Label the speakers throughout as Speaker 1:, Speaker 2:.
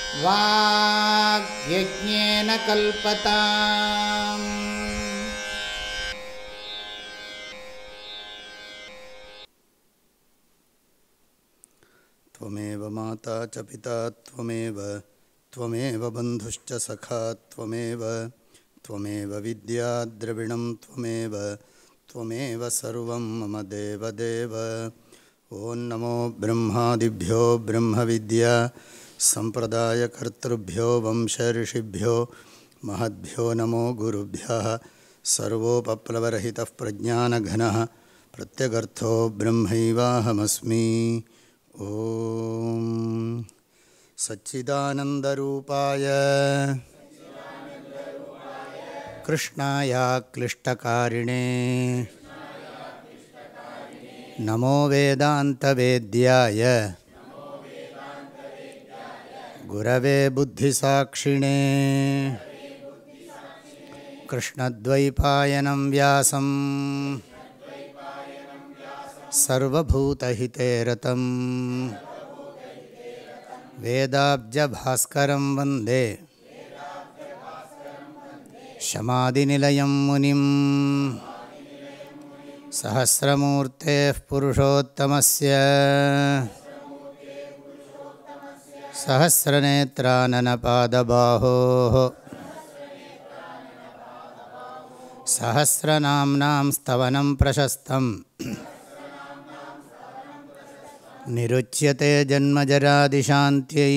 Speaker 1: वाग्यज्ञेन कल्पताम्
Speaker 2: त्वमेव माता च पिता त्वमेव त्वमेव बन्धुश्च सखा त्वमेव त्वमेव विद्या द्रविणं त्वमेव त्वमेव सर्वं मम देवदेव ॐ नमो ब्रह्मादिभ्यो ब्रह्मविद्या सम्प्रदायकर्तृभ्यो वंशऋषिभ्यो महद्भ्यो नमो गुरुभ्यः सर्वोपप्लवरहितः प्रज्ञानघनः प्रत्यगर्थो ब्रह्मैवाहमस्मि ॐ सच्चिदानन्दरूपाय कृष्णाय क्लिष्टकारिणे नमो वेदान्तवेद्याय गुरवे बुद्धिसाक्षिणे कृष्णद्वैपायनं व्यासम् सर्वभूतहिते रतं वेदाब्जभास्करं वन्दे शमादिनिलयं मुनिं सहस्रमूर्तेः पुरुषोत्तमस्य सहस्रनेत्राननपादबाहोः सहस्रनाम्नां स्तवनं प्रशस्तम् निरुच्यते जन्मजरादिशान्त्यै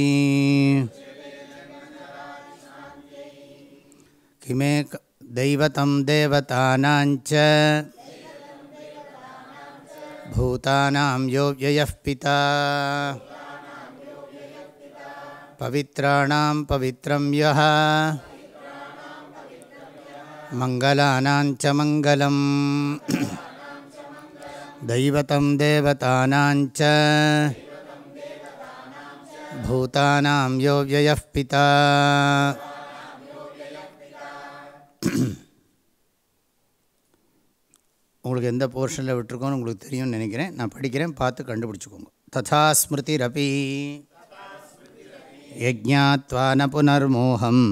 Speaker 2: किमेक दैवतं देवतानाञ्च भूतानां यो व्ययः पिता पवित्राणां पवित्रं यः मङ्गलानां च मङ्गलम् दैवतं देवतानाञ्च भूतानां यो व्ययः पिता உங்களுக்கு எந்த போர்ஷனில் விட்டுருக்கோன்னு உங்களுக்கு தெரியும்னு நினைக்கிறேன் நான் படிக்கிறேன் பார்த்து கண்டுபிடிச்சிக்கோங்க ததா ஸ்மிருதிரபி யஜ்ஞாத்வா ந புனர்மோகம்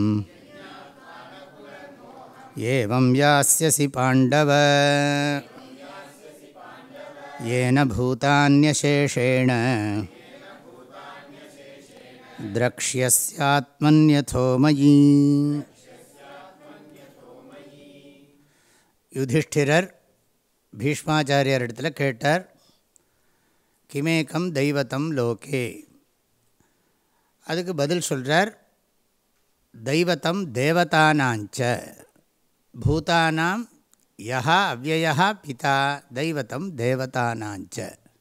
Speaker 2: ஏவம் யாஸ்யசி பாண்டவ येन भूतान्यशेषेण द्रक्ष्यस्यात्मन्यथो मयि யுதிஷ்டிரர் பீஷ்மாச்சாரியார் இடத்துல கேட்டார் கிமேக்கம் தெய்வத்தம் லோகே அதுக்கு பதில் சொல்கிறார் தெய்வத்தம் தேவதானாஞ்ச பூதானாம் யா அவ்வயா பிதா தெய்வத்தம் தேவதானாஞ்ச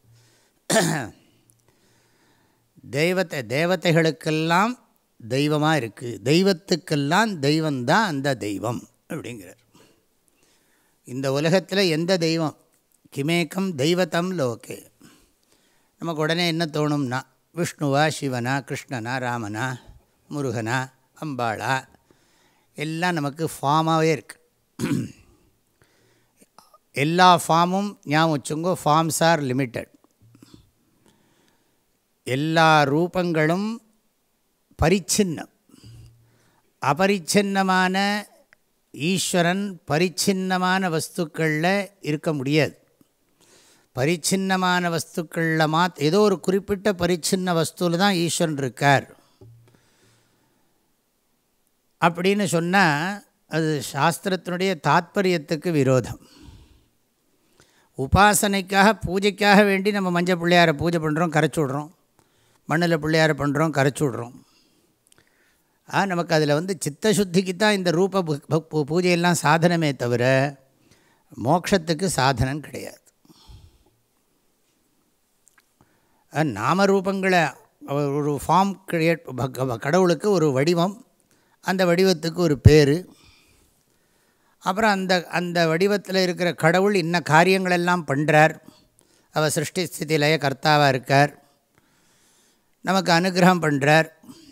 Speaker 2: தெய்வத்தை தேவதைகளுக்கெல்லாம் தெய்வமாக இருக்குது தெய்வத்துக்கெல்லாம் தெய்வந்தான் அந்த தெய்வம் அப்படிங்கிறார் இந்த உலகத்தில் எந்த தெய்வம் கிமேக்கம் தெய்வத்தம் லோகே நமக்கு உடனே என்ன தோணும்னா விஷ்ணுவா சிவனா கிருஷ்ணனா ராமனா முருகனா அம்பாளா எல்லாம் நமக்கு ஃபார்மாகவே இருக்குது எல்லா ஃபார்மும் ஞாபகம் வச்சுங்கோ ஃபார்ம்ஸ் ஆர் லிமிட்டட் எல்லா ரூபங்களும் பரிச்சின்னம் அபரிச்சின்னமான ஈஸ்வரன் பரிச்சின்னமான வஸ்துக்களில் இருக்க முடியாது பரிச்சின்னமான வஸ்துக்களில் மாத் ஏதோ ஒரு குறிப்பிட்ட பரிச்சின்ன வஸ்துவில் தான் ஈஸ்வரன் இருக்கார் அப்படின்னு சொன்னால் அது சாஸ்திரத்தினுடைய தாத்பரியத்துக்கு விரோதம் உபாசனைக்காக பூஜைக்காக வேண்டி நம்ம மஞ்சள் பிள்ளையாரை பூஜை பண்ணுறோம் கரைச்சி விட்றோம் மண்ணில் பிள்ளையாரை பண்ணுறோம் கரைச்சி விட்றோம் ஆ நமக்கு அதில் வந்து சித்தசுத்திக்கு தான் இந்த ரூப பூஜையெல்லாம் சாதனமே தவிர மோட்சத்துக்கு சாதனம் கிடையாது நாமரூபங்களை ஒரு ஃபார்ம் கிரியேட் கடவுளுக்கு ஒரு வடிவம் அந்த வடிவத்துக்கு ஒரு பேர் அப்புறம் அந்த அந்த வடிவத்தில் இருக்கிற கடவுள் இன்ன காரியங்களெல்லாம் பண்ணுறார் அவர் சிருஷ்டி ஸ்திதியிலேயே கர்த்தாவாக இருக்கார் நமக்கு அனுகிரகம் பண்ணுறார்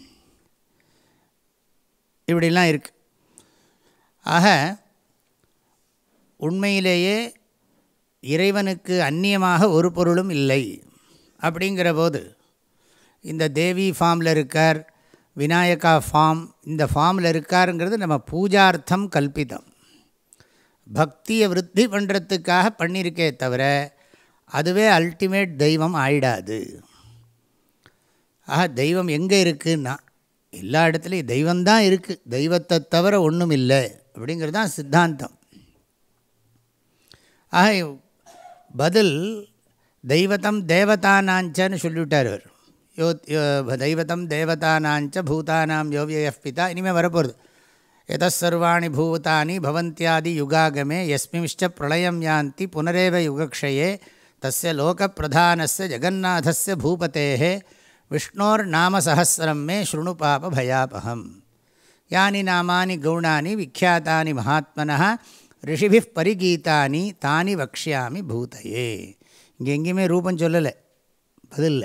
Speaker 2: இப்படிலாம் இருக்கு ஆக உண்மையிலேயே இறைவனுக்கு அந்நியமாக ஒரு பொருளும் இல்லை அப்படிங்கிற போது இந்த தேவி ஃபார்மில் இருக்கார் விநாயகா ஃபார்ம் இந்த ஃபார்மில் இருக்காருங்கிறது நம்ம பூஜார்த்தம் கல்பிதம் பக்தியை விருத்தி பண்ணுறதுக்காக பண்ணியிருக்கே தவிர அதுவே அல்டிமேட் தெய்வம் ஆயிடாது ஆக தெய்வம் எங்கே இருக்குன்னா எல்லா இடத்துலையும் தெய்வந்தான் இருக்குது தெய்வத்தை தவிர ஒன்றும் இல்லை அப்படிங்கிறது தான் சித்தாந்தம் ஆக பதில் தெய்வத்தம் தேவதானாஞ்சன்னு சொல்லிவிட்டார் அவர் யோ தெய்வத்தம் தேவதானாஞ்ச பூதானாம் யோவிய பிதா இனிமேல் வரப்போகிறது எதசர்வாணி பூதானி பவந்தியாதி யுகாகமே எஸ்மிஷ்ட பிரளயம் யாந்தி புனரேவ யுகக்ஷயே தஸ்ய லோகப்பிரதானஸ்ய ஜெகநாதஸ்ய பூபதேः விஷ்ணோர் நாமசஹசிரம் மே ஸ்ருணு பாப பயாபகம் யானி நாமானி கௌணானி விக்கியாத்தானி மகாத்மனः ரிஷிபிः பரிகீதானி தானி வக்ஷாமி பூதையே இங்கே எங்கேயுமே ரூபம் சொல்லலை பதில்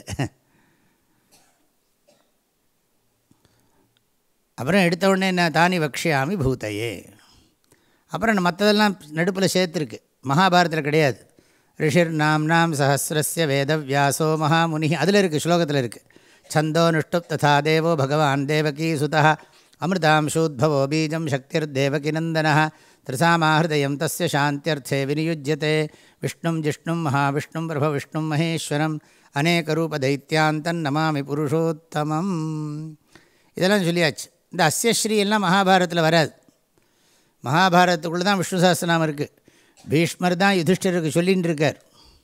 Speaker 2: அப்புறம் எடுத்த உடனே என்ன தானி வக்ஷாமி பூதையே அப்புறம் மற்றதெல்லாம் நடுப்பில் சேர்த்துருக்கு மகாபாரதத்தில் கிடையாது ரிஷிர் நாம் நாம் சஹசிரஸ்ய வேத வியாசோ மகாமுனி அதில் இருக்குது ஸ்லோகத்தில் இருக்குது சந்தோ நுஷ்டுப் ததா தேவோ பகவான் தேவகீ சுதா அமிர்தாம்சூத்பவோ பீஜம் சக்திர் தேவகிநந்தன திரிசாமாஹிருதயம் தஸ்ய சாந்தியர்த்தே விநியுஜ்யத்தை விஷ்ணும் ஜிஷ்ணும் மகாவிஷ்ணும் பிரபவிஷ்ணும் மகேஸ்வரம் அநேகரூபதைத்தியாந்தன் நமாமி புருஷோத்தமம் இதெல்லாம் சொல்லியாச்சு இந்த அஸ்யஸ்ரீ எல்லாம் மகாபாரதத்தில் வராது மகாபாரதத்துக்குள்ளே தான் விஷ்ணு சாஸ்திரநாமம் இருக்குது பீஷ்மர் தான் யுதிஷ்டருக்கு சொல்லின்னு இருக்கார்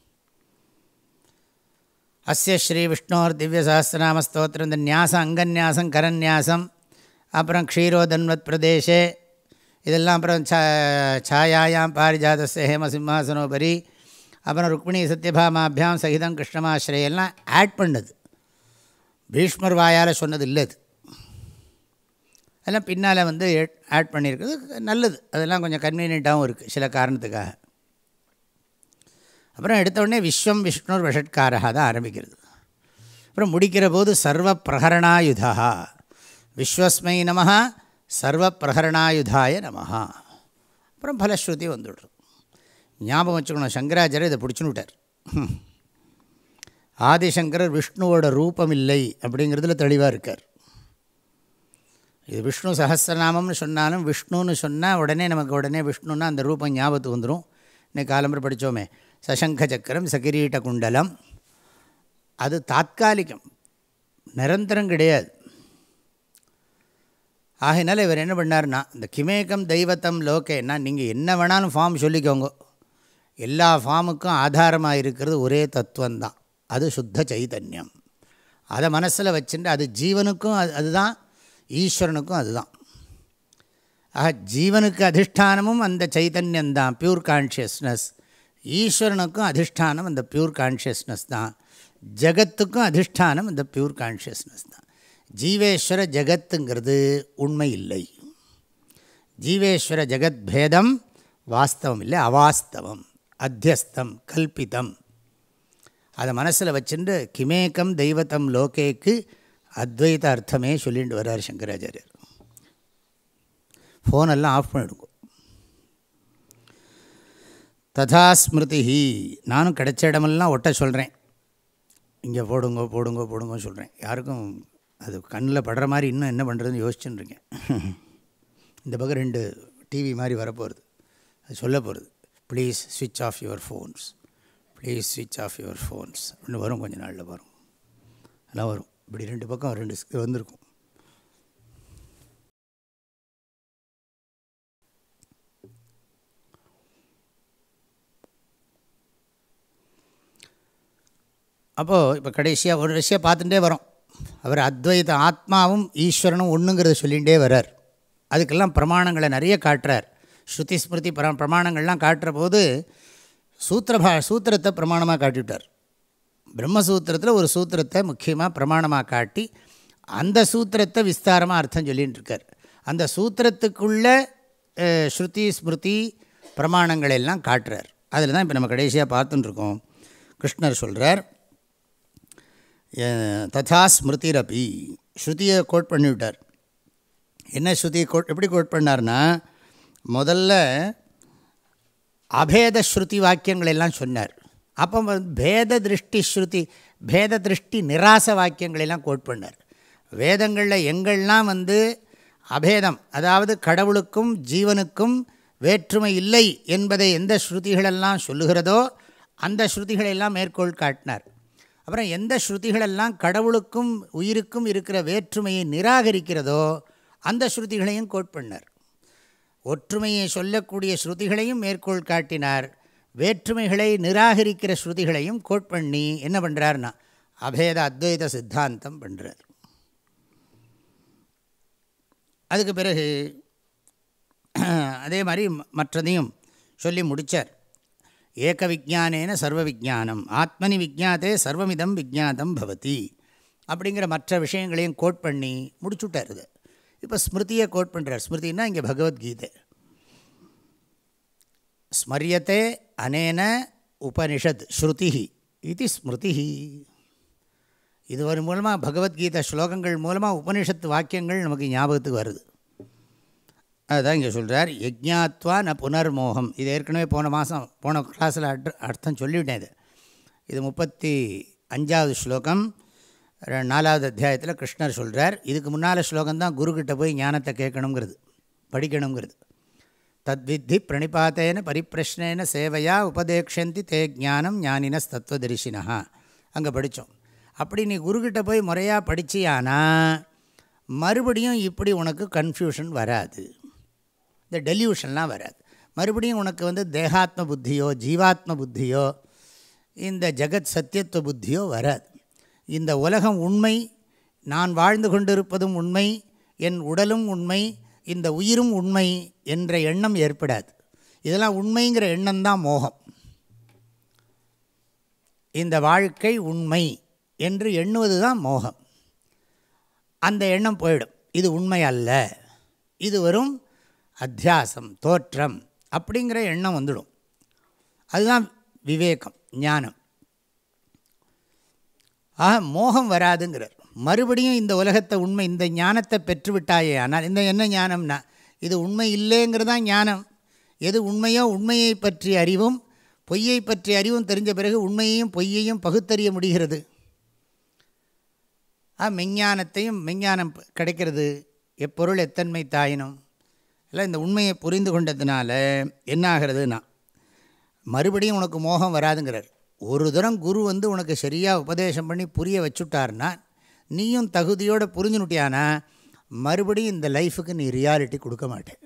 Speaker 2: அஸ்ய ஸ்ரீ விஷ்ணோர் திவ்ய சஹசிரநாம ஸ்தோத்திரம் இந்த நியாசம் அங்கநியாசம் கரநியாசம் அப்புறம் க்ஷீரோதன்வத் பிரதேசே இதெல்லாம் அப்புறம் சா சாயாயாம் பாரிஜாதஸ்ய ஹேம சிம்மாசனோபரி அப்புறம் ருக்மிணி சத்யபாமாபியாம் சகிதம் கிருஷ்ணமாஸ்ரயெல்லாம் ஆட் பண்ணுது பீஷ்மர் வாயால் சொன்னது இல்லை அது அதெல்லாம் பின்னால் வந்து ஆட் பண்ணியிருக்குது நல்லது அதெல்லாம் கொஞ்சம் கன்வீனியண்ட்டாகவும் இருக்குது சில காரணத்துக்காக அப்புறம் எடுத்த உடனே விஸ்வம் விஷ்ணுர் விஷட்காரா தான் ஆரம்பிக்கிறது அப்புறம் முடிக்கிற போது சர்வ பிரகரணாயுதா விஸ்வஸ்மை நம சர்வ பிரகரணாயுதாய நம அப்புறம் பலஸ்ருதி வந்துவிடுறோம் ஞாபகம் வச்சுக்கணும் சங்கராச்சாரியர் இதை பிடிச்சுன்னு விட்டார் ஆதிசங்கரர் விஷ்ணுவோட ரூபம் இல்லை அப்படிங்கிறதுல தெளிவாக இருக்கார் இது விஷ்ணு சஹசிரநாமம்னு சொன்னாலும் விஷ்ணுன்னு சொன்னால் உடனே நமக்கு உடனே விஷ்ணுன்னா அந்த ரூபம் ஞாபகத்துக்கு வந்துடும் இன்னைக்கு காலம்பரம் படித்தோமே சசங்க சக்கரம் சகிரீட்ட குண்டலம் அது தாத்காலிகம் நிரந்தரம் கிடையாது ஆகையினால இவர் என்ன பண்ணார்னா இந்த கிமேகம் தெய்வத்தம் லோகேன்னா நீங்கள் என்ன வேணாலும் ஃபார்ம் சொல்லிக்கோங்க எல்லா ஃபார்முக்கும் ஆதாரமாக இருக்கிறது ஒரே தத்துவந்தான் அது சுத்த சைதன்யம் அதை மனசில் வச்சுட்டு அது ஜீவனுக்கும் அது அதுதான் ஈஸ்வரனுக்கும் அதுதான் ஆக ஜீவனுக்கு அதிஷ்டானமும் அந்த சைத்தன்யந்தான் பியூர் கான்ஷியஸ்னஸ் ஈஸ்வரனுக்கும் அதிஷ்டானம் அந்த பியூர் கான்ஷியஸ்னஸ் தான் ஜகத்துக்கும் அதிஷ்டானம் அந்த பியூர் கான்ஷியஸ்னஸ் தான் ஜீவேஸ்வர ஜகத்துங்கிறது உண்மை இல்லை ஜீவேஸ்வர ஜெகத் பேதம் வாஸ்தவம் இல்லை அவாஸ்தவம் அத்தியஸ்தம் கல்பிதம் அதை மனசில் வச்சுட்டு கிமேக்கம் தெய்வத்தம் லோகேக்கு அத்வைத அர்த்தமே சொல்லிட்டு வர்றார் சங்கராச்சாரியர் ஃபோனெல்லாம் ஆஃப் பண்ணிடுங்க ததா ஸ்மிருதி நானும் கிடைச்ச இடமெல்லாம் ஒட்ட சொல்கிறேன் இங்கே போடுங்க போடுங்க போடுங்க சொல்கிறேன் யாருக்கும் அது கண்ணில் படுற மாதிரி இன்னும் என்ன பண்ணுறதுன்னு யோசிச்சுன்னு இருக்கேன் இந்த பக்கம் ரெண்டு டிவி மாதிரி வரப்போகிறது அது சொல்ல போகிறது ப்ளீஸ் ஸ்விட்ச் ஆஃப் யுவர் ஃபோன்ஸ் ப்ளீஸ் ஸ்விட்ச் ஆஃப் யுவர் ஃபோன்ஸ் ஒன்று வரும் கொஞ்சம் நாளில் வரும் அதெல்லாம் வரும் இப்படி ரெண்டு பக்கம் ரெண்டு இது வந்திருக்கும் அப்போது இப்போ கடைசியாக ஒரு விஷயம் பார்த்துட்டே வரோம் அவர் அத்வைத ஆத்மாவும் ஈஸ்வரனும் ஒன்றுங்கிறத சொல்லிகிட்டே வர்றார் அதுக்கெல்லாம் பிரமாணங்களை நிறைய காட்டுறார் ஸ்ருதி ஸ்மிருதி பிர பிரமாணங்கள்லாம் காட்டுற போது சூத்திரபா சூத்திரத்தை பிரமாணமாக காட்டிவிட்டார் பிரம்மசூத்திரத்தில் ஒரு சூத்திரத்தை முக்கியமாக பிரமாணமாக காட்டி அந்த சூத்திரத்தை விஸ்தாரமாக அர்த்தம் சொல்லிகிட்டு இருக்கார் அந்த சூத்திரத்துக்குள்ள ஸ்ருதி ஸ்மிருதி பிரமாணங்கள் எல்லாம் காட்டுறார் அதில் தான் இப்போ நம்ம கடைசியாக பார்த்துட்டுருக்கோம் கிருஷ்ணர் சொல்கிறார் ததா ஸ்மிருதிரப்பி ஸ்ருதியை கோட் பண்ணிவிட்டார் என்ன ஸ்ருதியை கோட் எப்படி கோட் பண்ணார்னா முதல்ல அபேத ஸ்ருதி வாக்கியங்கள் எல்லாம் சொன்னார் அப்போ பேத திருஷ்டி ஸ்ருதி பேத திருஷ்டி நிராச வாக்கியங்களெல்லாம் கோட் பண்ணார் வேதங்களில் எங்கள்லாம் வந்து அபேதம் அதாவது கடவுளுக்கும் ஜீவனுக்கும் வேற்றுமை இல்லை என்பதை எந்த ஸ்ருதிகளெல்லாம் சொல்லுகிறதோ அந்த ஸ்ருதிகளெல்லாம் மேற்கோள் காட்டினார் அப்புறம் எந்த ஸ்ருதிகளெல்லாம் கடவுளுக்கும் உயிருக்கும் இருக்கிற வேற்றுமையை நிராகரிக்கிறதோ அந்த ஸ்ருதிகளையும் கோட் பண்ணார் ஒற்றுமையை சொல்லக்கூடிய ஸ்ருதிகளையும் மேற்கோள் காட்டினார் வேற்றுமைகளை நிராகரிக்கிற ஸ்ருதிகளையும் கோட் பண்ணி என்ன பண்ணுறாருன்னா அபேத அத்வைத சித்தாந்தம் பண்ணுறார் அதுக்கு பிறகு அதே மாதிரி மற்றதையும் சொல்லி முடித்தார் ஏக விஜானேன சர்வ விஜானம் ஆத்மனி விஜாத்தே சர்வமிதம் விஜாதம் பவதி அப்படிங்கிற மற்ற விஷயங்களையும் கோட் பண்ணி முடிச்சுட்டார் இது இப்போ ஸ்மிருதியை கோட் பண்ணுறார் ஸ்மிருதினா இங்கே பகவத்கீதை ஸ்மரியத்தே அனேன உபனிஷத் ஸ்ருதி இது ஸ்மிருதி இது ஒரு மூலமாக பகவத்கீதை ஸ்லோகங்கள் மூலமாக உபனிஷத்து வாக்கியங்கள் நமக்கு ஞாபகத்துக்கு வருது அதுதான் இங்கே சொல்கிறார் யஜ்ஞாத்வா ந புனர்மோகம் இது ஏற்கனவே போன மாதம் போன கிளாஸில் அட் அர்த்தம் சொல்லிவிட்டேன் இது இது முப்பத்தி அஞ்சாவது ஸ்லோகம் நாலாவது அத்தியாயத்தில் கிருஷ்ணர் சொல்கிறார் இதுக்கு முன்னால் ஸ்லோகம் தான் குருக்கிட்ட போய் ஞானத்தை கேட்கணுங்கிறது படிக்கணுங்கிறது தத்வித்தி பிரணிபாத்தேன பரிப்பிரஷ்னேன சேவையா உபதேக்ஷந்தி தே ஜானம் ஞானினஸ் தத்துவதரிசினா அங்கே படித்தோம் அப்படி நீ குருக்கிட்ட போய் முறையாக படிச்சியானா மறுபடியும் இப்படி உனக்கு கன்ஃபியூஷன் வராது இந்த டெல்யூஷன்லாம் வராது மறுபடியும் உனக்கு வந்து தேகாத்ம புத்தியோ ஜீவாத்ம புத்தியோ இந்த ஜெகத் சத்தியத்துவ புத்தியோ வராது இந்த உலகம் உண்மை நான் வாழ்ந்து கொண்டிருப்பதும் உண்மை என் உடலும் உண்மை இந்த உயிரும் உண்மை என்ற எண்ணம் ஏற்படாது இதெல்லாம் உண்மைங்கிற எண்ணம் தான் மோகம் இந்த வாழ்க்கை உண்மை என்று எண்ணுவது தான் மோகம் அந்த எண்ணம் போயிடும் இது உண்மை அல்ல இது வரும் அத்தியாசம் தோற்றம் அப்படிங்கிற எண்ணம் வந்துடும் அதுதான் விவேகம் ஞானம் ஆக மோகம் வராதுங்கிறார் மறுபடியும் இந்த உலகத்தை உண்மை இந்த ஞானத்தை பெற்றுவிட்டாயே ஆனால் இந்த என்ன ஞானம்னா இது உண்மை இல்லைங்கிறது தான் ஞானம் எது உண்மையோ உண்மையை பற்றிய அறிவும் பொய்யை பற்றிய அறிவும் தெரிஞ்ச பிறகு உண்மையையும் பொய்யையும் பகுத்தறிய முடிகிறது ஆ மெஞ்ஞானத்தையும் மெஞ்ஞானம் கிடைக்கிறது எப்பொருள் எத்தன்மை தாயினும் இல்லை இந்த உண்மையை புரிந்து கொண்டதுனால என்ன ஆகிறதுனா மறுபடியும் உனக்கு மோகம் வராதுங்கிறார் ஒரு தரம் குரு வந்து உனக்கு சரியாக உபதேசம் பண்ணி புரிய வச்சுட்டார்னா நீயும் தகுதியோடு புரிஞ்சுனுட்டியானா மறுபடியும் இந்த லைஃபுக்கு நீ ரியாலிட்டி கொடுக்க மாட்டேன்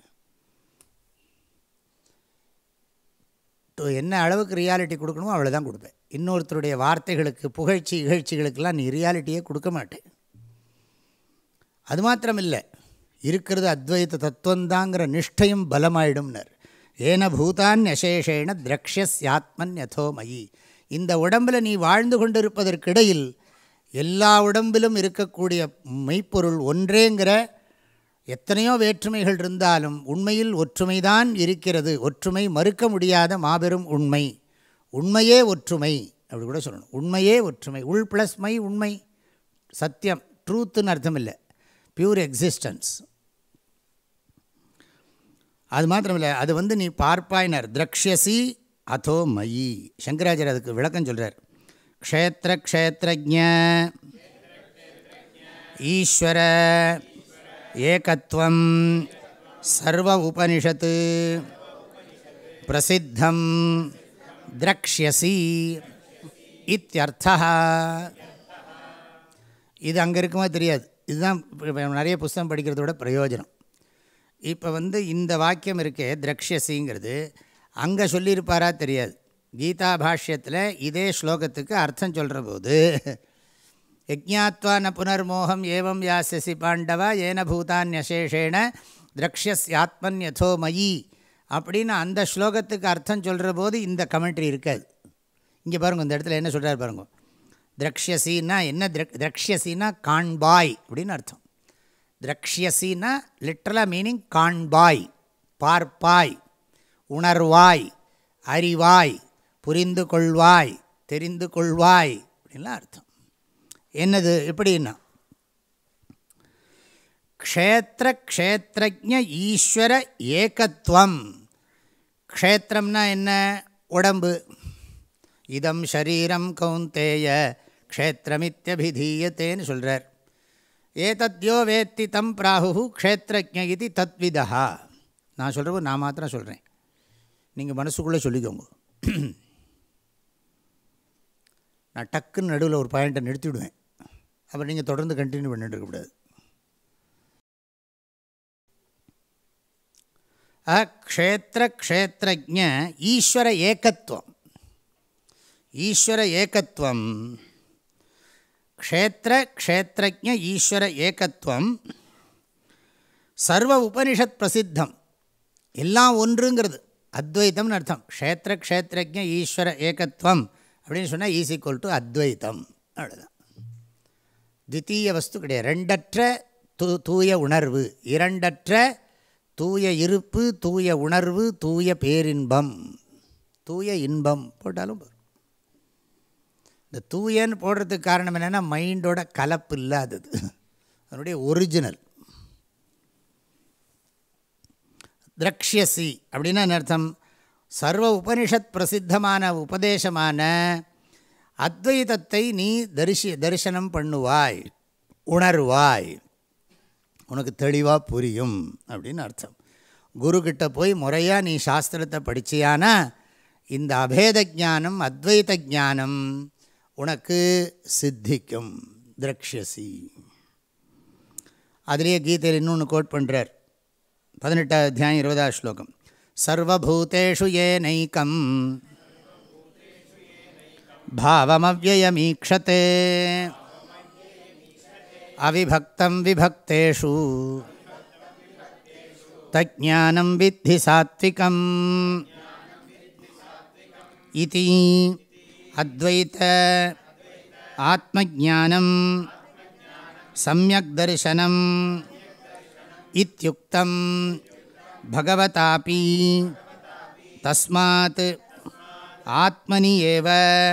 Speaker 2: என்ன அளவுக்கு ரியாலிட்டி கொடுக்கணுமோ அவ்வளோ தான் கொடுப்பேன் இன்னொருத்தருடைய வார்த்தைகளுக்கு புகழ்ச்சி இகழ்ச்சிகளுக்கெல்லாம் நீ ரியாலிட்டியே கொடுக்க மாட்டேன் அது மாத்திரம் இல்லை இருக்கிறது அத்வைத தத்துவந்தாங்கிற நிஷ்டையும் பலமாயிடும்னர் ஏன பூதான் யசேஷேன திரக்ஷஸ்யாத்மன் யதோ மயி இந்த உடம்பில் நீ வாழ்ந்து கொண்டிருப்பதற்கிடையில் எல்லா உடம்பிலும் இருக்கக்கூடிய மெய்ப்பொருள் ஒன்றேங்கிற எத்தனையோ வேற்றுமைகள் இருந்தாலும் உண்மையில் ஒற்றுமைதான் இருக்கிறது ஒற்றுமை மறுக்க முடியாத மாபெரும் உண்மை உண்மையே ஒற்றுமை அப்படி கூட சொல்லணும் உண்மையே ஒற்றுமை உள் ப்ளஸ் மை உண்மை சத்தியம் ட்ரூத்துன்னு அர்த்தம் இல்லை பியூர் எக்ஸிஸ்டன்ஸ் அது மாத்திரம் இல்லை அது வந்து நீ பார்ப்பாயினர் திரக்ஷசி அதோ மயி சங்கராச்சாரியர் அதுக்கு விளக்கம் சொல்கிறார் க்ஷேத்திர க்ஷேத்திரஜ ஈஸ்வர ஏகத்துவம் சர்வ உபனிஷத்து பிரசித்தம் திரக்ஷசி இத்தியர்த்தா இது அங்கே இருக்குமா தெரியாது இதுதான் நிறைய புஸ்தகம் படிக்கிறதோட பிரயோஜனம் இப்போ வந்து இந்த வாக்கியம் இருக்கே திரக்ஷசிங்கிறது அங்கே சொல்லியிருப்பாரா தெரியாது கீதா பாஷ்யத்தில் இதே ஸ்லோகத்துக்கு அர்த்தம் சொல்கிற போது யஜ்ஞாத்வா ந புனர்மோகம் ஏவம் யாசியசி பாண்டவா ஏன பூதான்யசேஷேன திரக்ஷஸ்யாத்மன் யதோ மயி அப்படின்னு அந்த ஸ்லோகத்துக்கு அர்த்தம் சொல்கிற போது இந்த கமெண்ட்ரி இருக்காது இங்கே பாருங்கள் இந்த இடத்துல என்ன சொல்கிறார் பாருங்க திரக்ஷசின்னா என்ன திரக் திரக்ஷசின்னா காண்பாய் அப்படின்னு அர்த்தம் திரக்ஷியசின்னா லிட்ரலாக மீனிங் காண்பாய் பார்ப்பாய் உணர்வாய் அறிவாய் புரிந்து கொள்வாய் தெரிந்து கொள்வாய் அப்படின்லாம் அர்த்தம் என்னது எப்படின்னா க்ஷேத்திர க்ஷேத்திரஜ ஈஸ்வர ஏகத்துவம் க்ஷேத்திரம்னா என்ன உடம்பு இதம் ஷரீரம் கௌந்தேய க்ஷேத்திரமித்யபிதீயத்தேன்னு சொல்கிறார் ஏதத்யோ வேத்தி தம் பிராகு க்ஷேத்திரஜ இது தத்விதா நான் சொல்கிறப்போ நான் மாத்திரம் சொல்கிறேன் நீங்கள் மனசுக்குள்ளே சொல்லிக்கோங்க நான் டக்குன்னு நடுவில் ஒரு பாயிண்ட்டை நிறுத்திவிடுவேன் அப்புறம் நீங்கள் தொடர்ந்து கண்டினியூ பண்ணிட்டு இருக்கக்கூடாது க்ஷேத்திர க்ஷேத்திரஜ ஈஸ்வர ஏகத்துவம் ஈஸ்வர ஏகத்துவம் க்ஷேத்திர க்ஷேத்திரஜ ஈஸ்வர ஏகத்துவம் சர்வ உபனிஷத் பிரசித்தம் எல்லாம் ஒன்றுங்கிறது அத்வைத்தம்னு அர்த்தம் க்ஷேத்திர க்ஷேத்திரஜ ஈஸ்வர ஏகத்துவம் அப்படின்னு சொன்னால் ஈஸ் ஈக்குவல் டு அத்வைத்தம் அவ்வளோதான் தித்தீய வஸ்து கிடையாது ரெண்டற்ற தூ தூய உணர்வு இரண்டற்ற தூய இருப்பு தூய உணர்வு தூய பேரின்பம் தூய இன்பம் போட்டாலும் போதும் இந்த தூயன்னு போடுறதுக்கு காரணம் என்னென்னா மைண்டோட கலப்பு இல்லாதது அதனுடைய ஒரிஜினல் திரக்ஷியசி அப்படின்னா என்ன அர்த்தம் சர்வ உபனிஷத் பிரசித்தமான உபதேசமான அத்வைதத்தை நீ தரிசி தரிசனம் பண்ணுவாய் உணர்வாய் உனக்கு தெளிவாக புரியும் அப்படின்னு அர்த்தம் குருக்கிட்ட போய் முறையாக நீ சாஸ்திரத்தை படிச்சியானா இந்த அபேத ஜானம் அத்வைத ஜானம் உனக்கு சித்திக்கும் திரக்ஷசி அதுலேயே கீதையில் இன்னொன்று கோட் பண்ணுறார் பதினெட்டாவது அத்தியாயம் இருபதாவது ஸ்லோகம் சர்வபூதேஷு ஏனைக்கம் பாவமவ்யயமீக்ஷதே அவிபக்தம் விபக்தேஷு தஜானம் வித்தி சாத்விகம் இதி அத்வைத ஆத்மஜானம் சமயக் தரிசனம் இத்தியுக்தம் பகவதாபி தஸ்மாத் ஆத்மனி ஏவ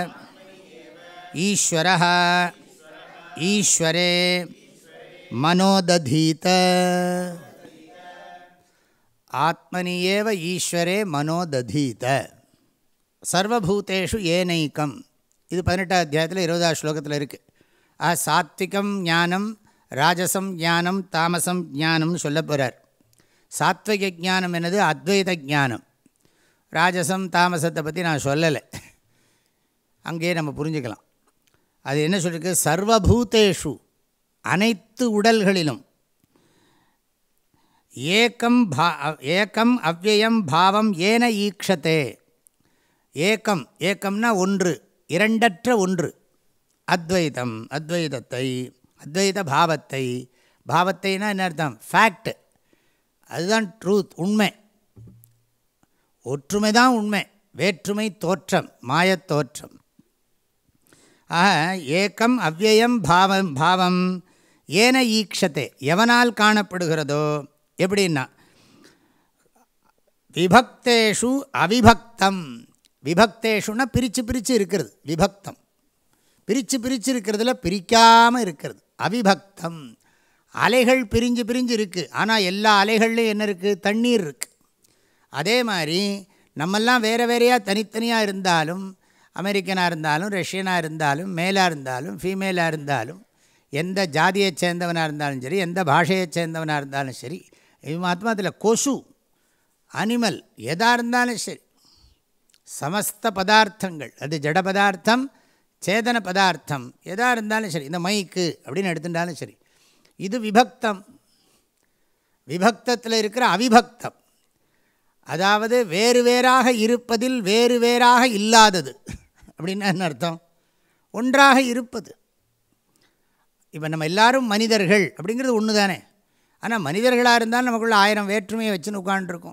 Speaker 2: ஈஸ்வரः ஈஸ்வரே மனோததீத ஆத்மனி ஏவ ஈஸ்வரே மனோததீத சர்வபூதேஷு ஏனைக்கம் இது பதினெட்டாம் அத்தியாயத்தில் இருபதாம் ஸ்லோகத்தில் இருக்குது ஆ சாத்விகம் ஞானம் ராஜசம் ஞானம் தாமசம் ஞானம்னு சொல்ல போகிறார் சாத்விக ஞானம் என்னது அத்வைத ஞானம் ராஜசம் தாமசத்தை பற்றி நான் சொல்லலை அங்கேயே நம்ம புரிஞ்சுக்கலாம் அது என்ன சொல்லிருக்கு சர்வபூதேஷு அனைத்து உடல்களிலும் ஏக்கம் பா ஏக்கம் அவ்வயம் பாவம் ஏன ஈக்ஷத்தே ஏக்கம் ஏக்கம்னா ஒன்று இரண்டற்ற ஒன்று அத்வைதம் அத்வைதத்தை அத்வைத பாவத்தை பாவத்தைனா என்ன அர்த்தம் ஃபேக்ட் அதுதான் ட்ரூத் உண்மை ஒற்றுமை தான் உண்மை வேற்றுமை தோற்றம் மாயத் தோற்றம் ஆக ஏக்கம் அவ்வயம் பாவம் பாவம் ஏன ஈக்ஷத்தை எவனால் காணப்படுகிறதோ எப்படின்னா விபக்தேஷு அவிபக்தம் விபக்தேஷுன்னா பிரித்து பிரித்து இருக்கிறது விபக்தம் பிரித்து பிரித்து இருக்கிறதுல பிரிக்காமல் இருக்கிறது அவிபக்தம் அலைகள் பிரிஞ்சு பிரிஞ்சு இருக்குது ஆனால் எல்லா அலைகள்லையும் என்ன இருக்குது தண்ணீர் இருக்குது அதே மாதிரி நம்மெல்லாம் வேறு வேறையாக தனித்தனியாக இருந்தாலும் அமெரிக்கனாக இருந்தாலும் ரஷ்யனாக இருந்தாலும் மேலாக இருந்தாலும் ஃபீமேலாக இருந்தாலும் எந்த ஜாதியைச் சேர்ந்தவனாக இருந்தாலும் சரி எந்த பாஷையைச் சேர்ந்தவனாக இருந்தாலும் சரி இது மாத்திரத்தில் கொசு அனிமல் எதாக இருந்தாலும் சரி சமஸ்த பதார்த்தங்கள் அது ஜட பதார்த்தம் சேதன பதார்த்தம் எதாக இருந்தாலும் சரி இந்த மைக்கு அப்படின்னு எடுத்துட்டாலும் சரி இது விபக்தம் விபக்தத்தில் இருக்கிற அவிபக்தம் அதாவது வேறு வேறாக இருப்பதில் வேறு வேறாக இல்லாதது அப்படின்னா என்ன அர்த்தம் ஒன்றாக இருப்பது இப்போ நம்ம எல்லாரும் மனிதர்கள் அப்படிங்கிறது ஒன்று தானே ஆனால் மனிதர்களாக இருந்தாலும் நமக்குள்ள ஆயிரம் வேற்றுமையை வச்சுன்னு உட்காண்ட்ருக்கோம்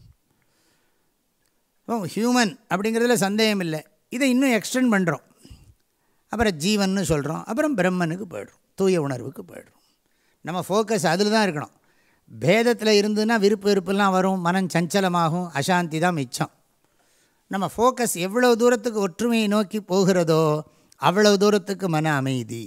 Speaker 2: இப்போ ஹியூமன் அப்படிங்கிறதுல சந்தேகம் இல்லை இதை இன்னும் எக்ஸ்டெண்ட் பண்ணுறோம் அப்புறம் ஜீவன்னு சொல்கிறோம் அப்புறம் பிரம்மனுக்கு போய்டுறோம் தூய உணர்வுக்கு போய்டுறோம் நம்ம ஃபோக்கஸ் அதில் தான் இருக்கணும் பேதத்தில் இருந்துன்னா விருப்பு வெறுப்புலாம் வரும் மனம் சஞ்சலமாகும் அசாந்தி தான் மிச்சம் நம்ம ஃபோக்கஸ் எவ்வளோ தூரத்துக்கு ஒற்றுமையை நோக்கி போகிறதோ அவ்வளோ தூரத்துக்கு மன அமைதி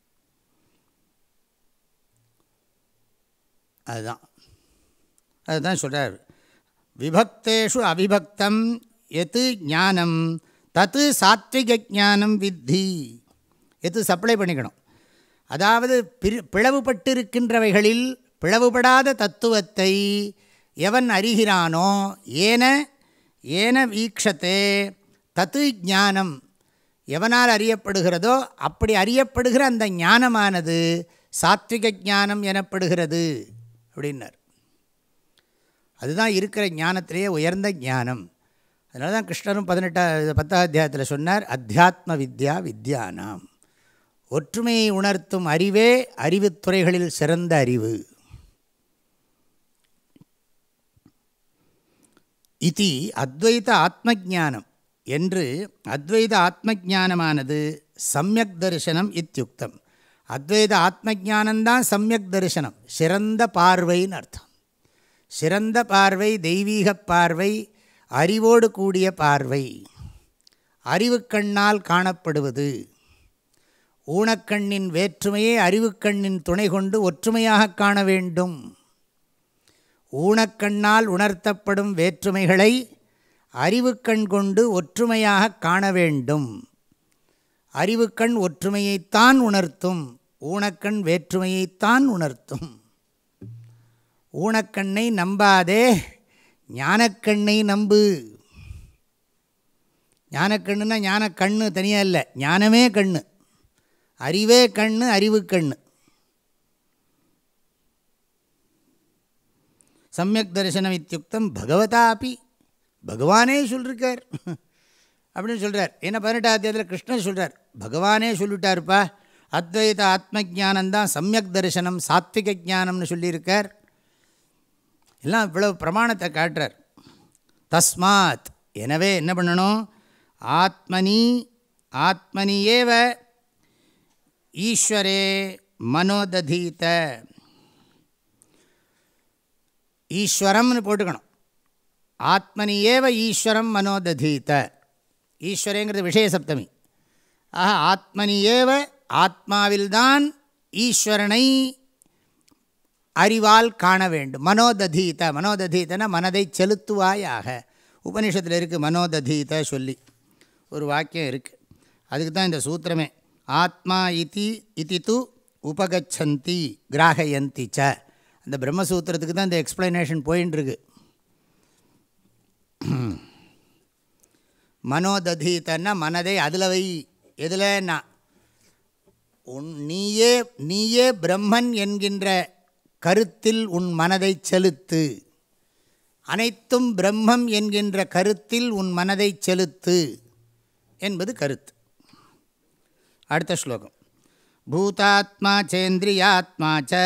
Speaker 2: அதுதான் அதுதான் சொல்கிறார் விபக்தேஷு அவிபக்தம் எது ஞானம் தத்து சாத்விக ஜானம் வித்தி எது சப்ளை பண்ணிக்கணும் அதாவது பிரி பிளவுபட்டிருக்கின்றவைகளில் பிளவுபடாத தத்துவத்தை எவன் அறிகிறானோ ஏன ஏன வீக்ஷத்தே தத்து ஞானம் எவனால் அறியப்படுகிறதோ அப்படி அறியப்படுகிற அந்த ஞானமானது சாத்விக ஞானம் எனப்படுகிறது அப்படின்னார் அதுதான் இருக்கிற ஞானத்திலேயே உயர்ந்த ஞானம் அதனால தான் கிருஷ்ணரும் பதினெட்டா பத்தாம் அத்தியாயத்தில் சொன்னார் அத்தியாத்ம வித்யா வித்யானாம் ஒற்றுமையை உணர்த்தும் அறிவே அறிவுத்துறைகளில் சிறந்த அறிவு இதி அத்வைத ஆத்மஜானம் என்று அத்வைத ஆத்மஜானமானது சமயக் தரிசனம் இத்தியுக்தம் அத்வைத ஆத்மஜானந்தான் சமயக் தரிசனம் சிறந்த பார்வைன்னு அர்த்தம் சிறந்த பார்வை தெய்வீக பார்வை அறிவோடு கூடிய பார்வை அறிவுக்கண்ணால் காணப்படுவது ஊனக்கண்ணின் வேற்றுமையை அறிவுக்கண்ணின் துணை கொண்டு ஒற்றுமையாக காண வேண்டும் ஊனக்கண்ணால் உணர்த்தப்படும் வேற்றுமைகளை அறிவுக்கண் கொண்டு ஒற்றுமையாக காண வேண்டும் அறிவுக்கண் ஒற்றுமையைத்தான் உணர்த்தும் ஊனக்கண் வேற்றுமையைத்தான் உணர்த்தும் ஊனக்கண்ணை நம்பாதே ஞானக்கண்ணை நம்பு ஞானக்கண்ணுன்னா ஞானக்கண்ணு தனியாக இல்லை ஞானமே கண்ணு அறிவே கண்ணு அறிவு கண்ணு சமயக் தரிசனம் இத்தியுக்தம் பகவதா அப்பி பகவானே சொல்லிருக்கார் அப்படின்னு சொல்கிறார் ஏன்னா பதினெட்டாம் அத்தியாயத்தில் கிருஷ்ணன் சொல்கிறார் பகவானே சொல்லிட்டாருப்பா அத்வைத ஆத்ம ஜானந்தான் சமயக் தரிசனம் சாத்விக ஜானம்னு சொல்லியிருக்கார் எல்லாம் இவ்வளவு பிரமாணத்தை காட்டுறார் தஸ்மாத் எனவே என்ன பண்ணணும் ஆத்மனி ஆத்மனியேவ ஈஸ்வரே மனோததீத ஈஸ்வரம்னு போட்டுக்கணும் ஆத்மனியேவ ஈஸ்வரம் மனோததீத ஈஸ்வரங்கிறது விஷய சப்தமி ஆக ஆத்மனியேவ ஆத்மாவில்தான் ஈஸ்வரனை அறிவால் காண வேண்டும் மனோததீத மனோததீதன மனதை செலுத்துவாயாக உபனிஷத்தில் இருக்குது மனோததீத சொல்லி ஒரு வாக்கியம் இருக்குது அதுக்கு தான் இந்த சூத்திரமே ஆத்மா இதி இதி து உபகச்சந்தி கிராகயந்தி ச அந்த பிரம்மசூத்திரத்துக்கு தான் இந்த எக்ஸ்ப்ளனேஷன் போயின்ட்டுருக்கு மனோததீத்தன்னா மனதை அதில் வை எதுலன்னா உன் நீயே நீயே பிரம்மன் என்கின்ற கருத்தில் உன் மனதை செலுத்து அனைத்தும் பிரம்மம் என்கின்ற கருத்தில் உன் மனதை செலுத்து என்பது கருத்து அடுத்த ஸ்லோகம் பூதாத்மா சேந்திரியாத்மா ச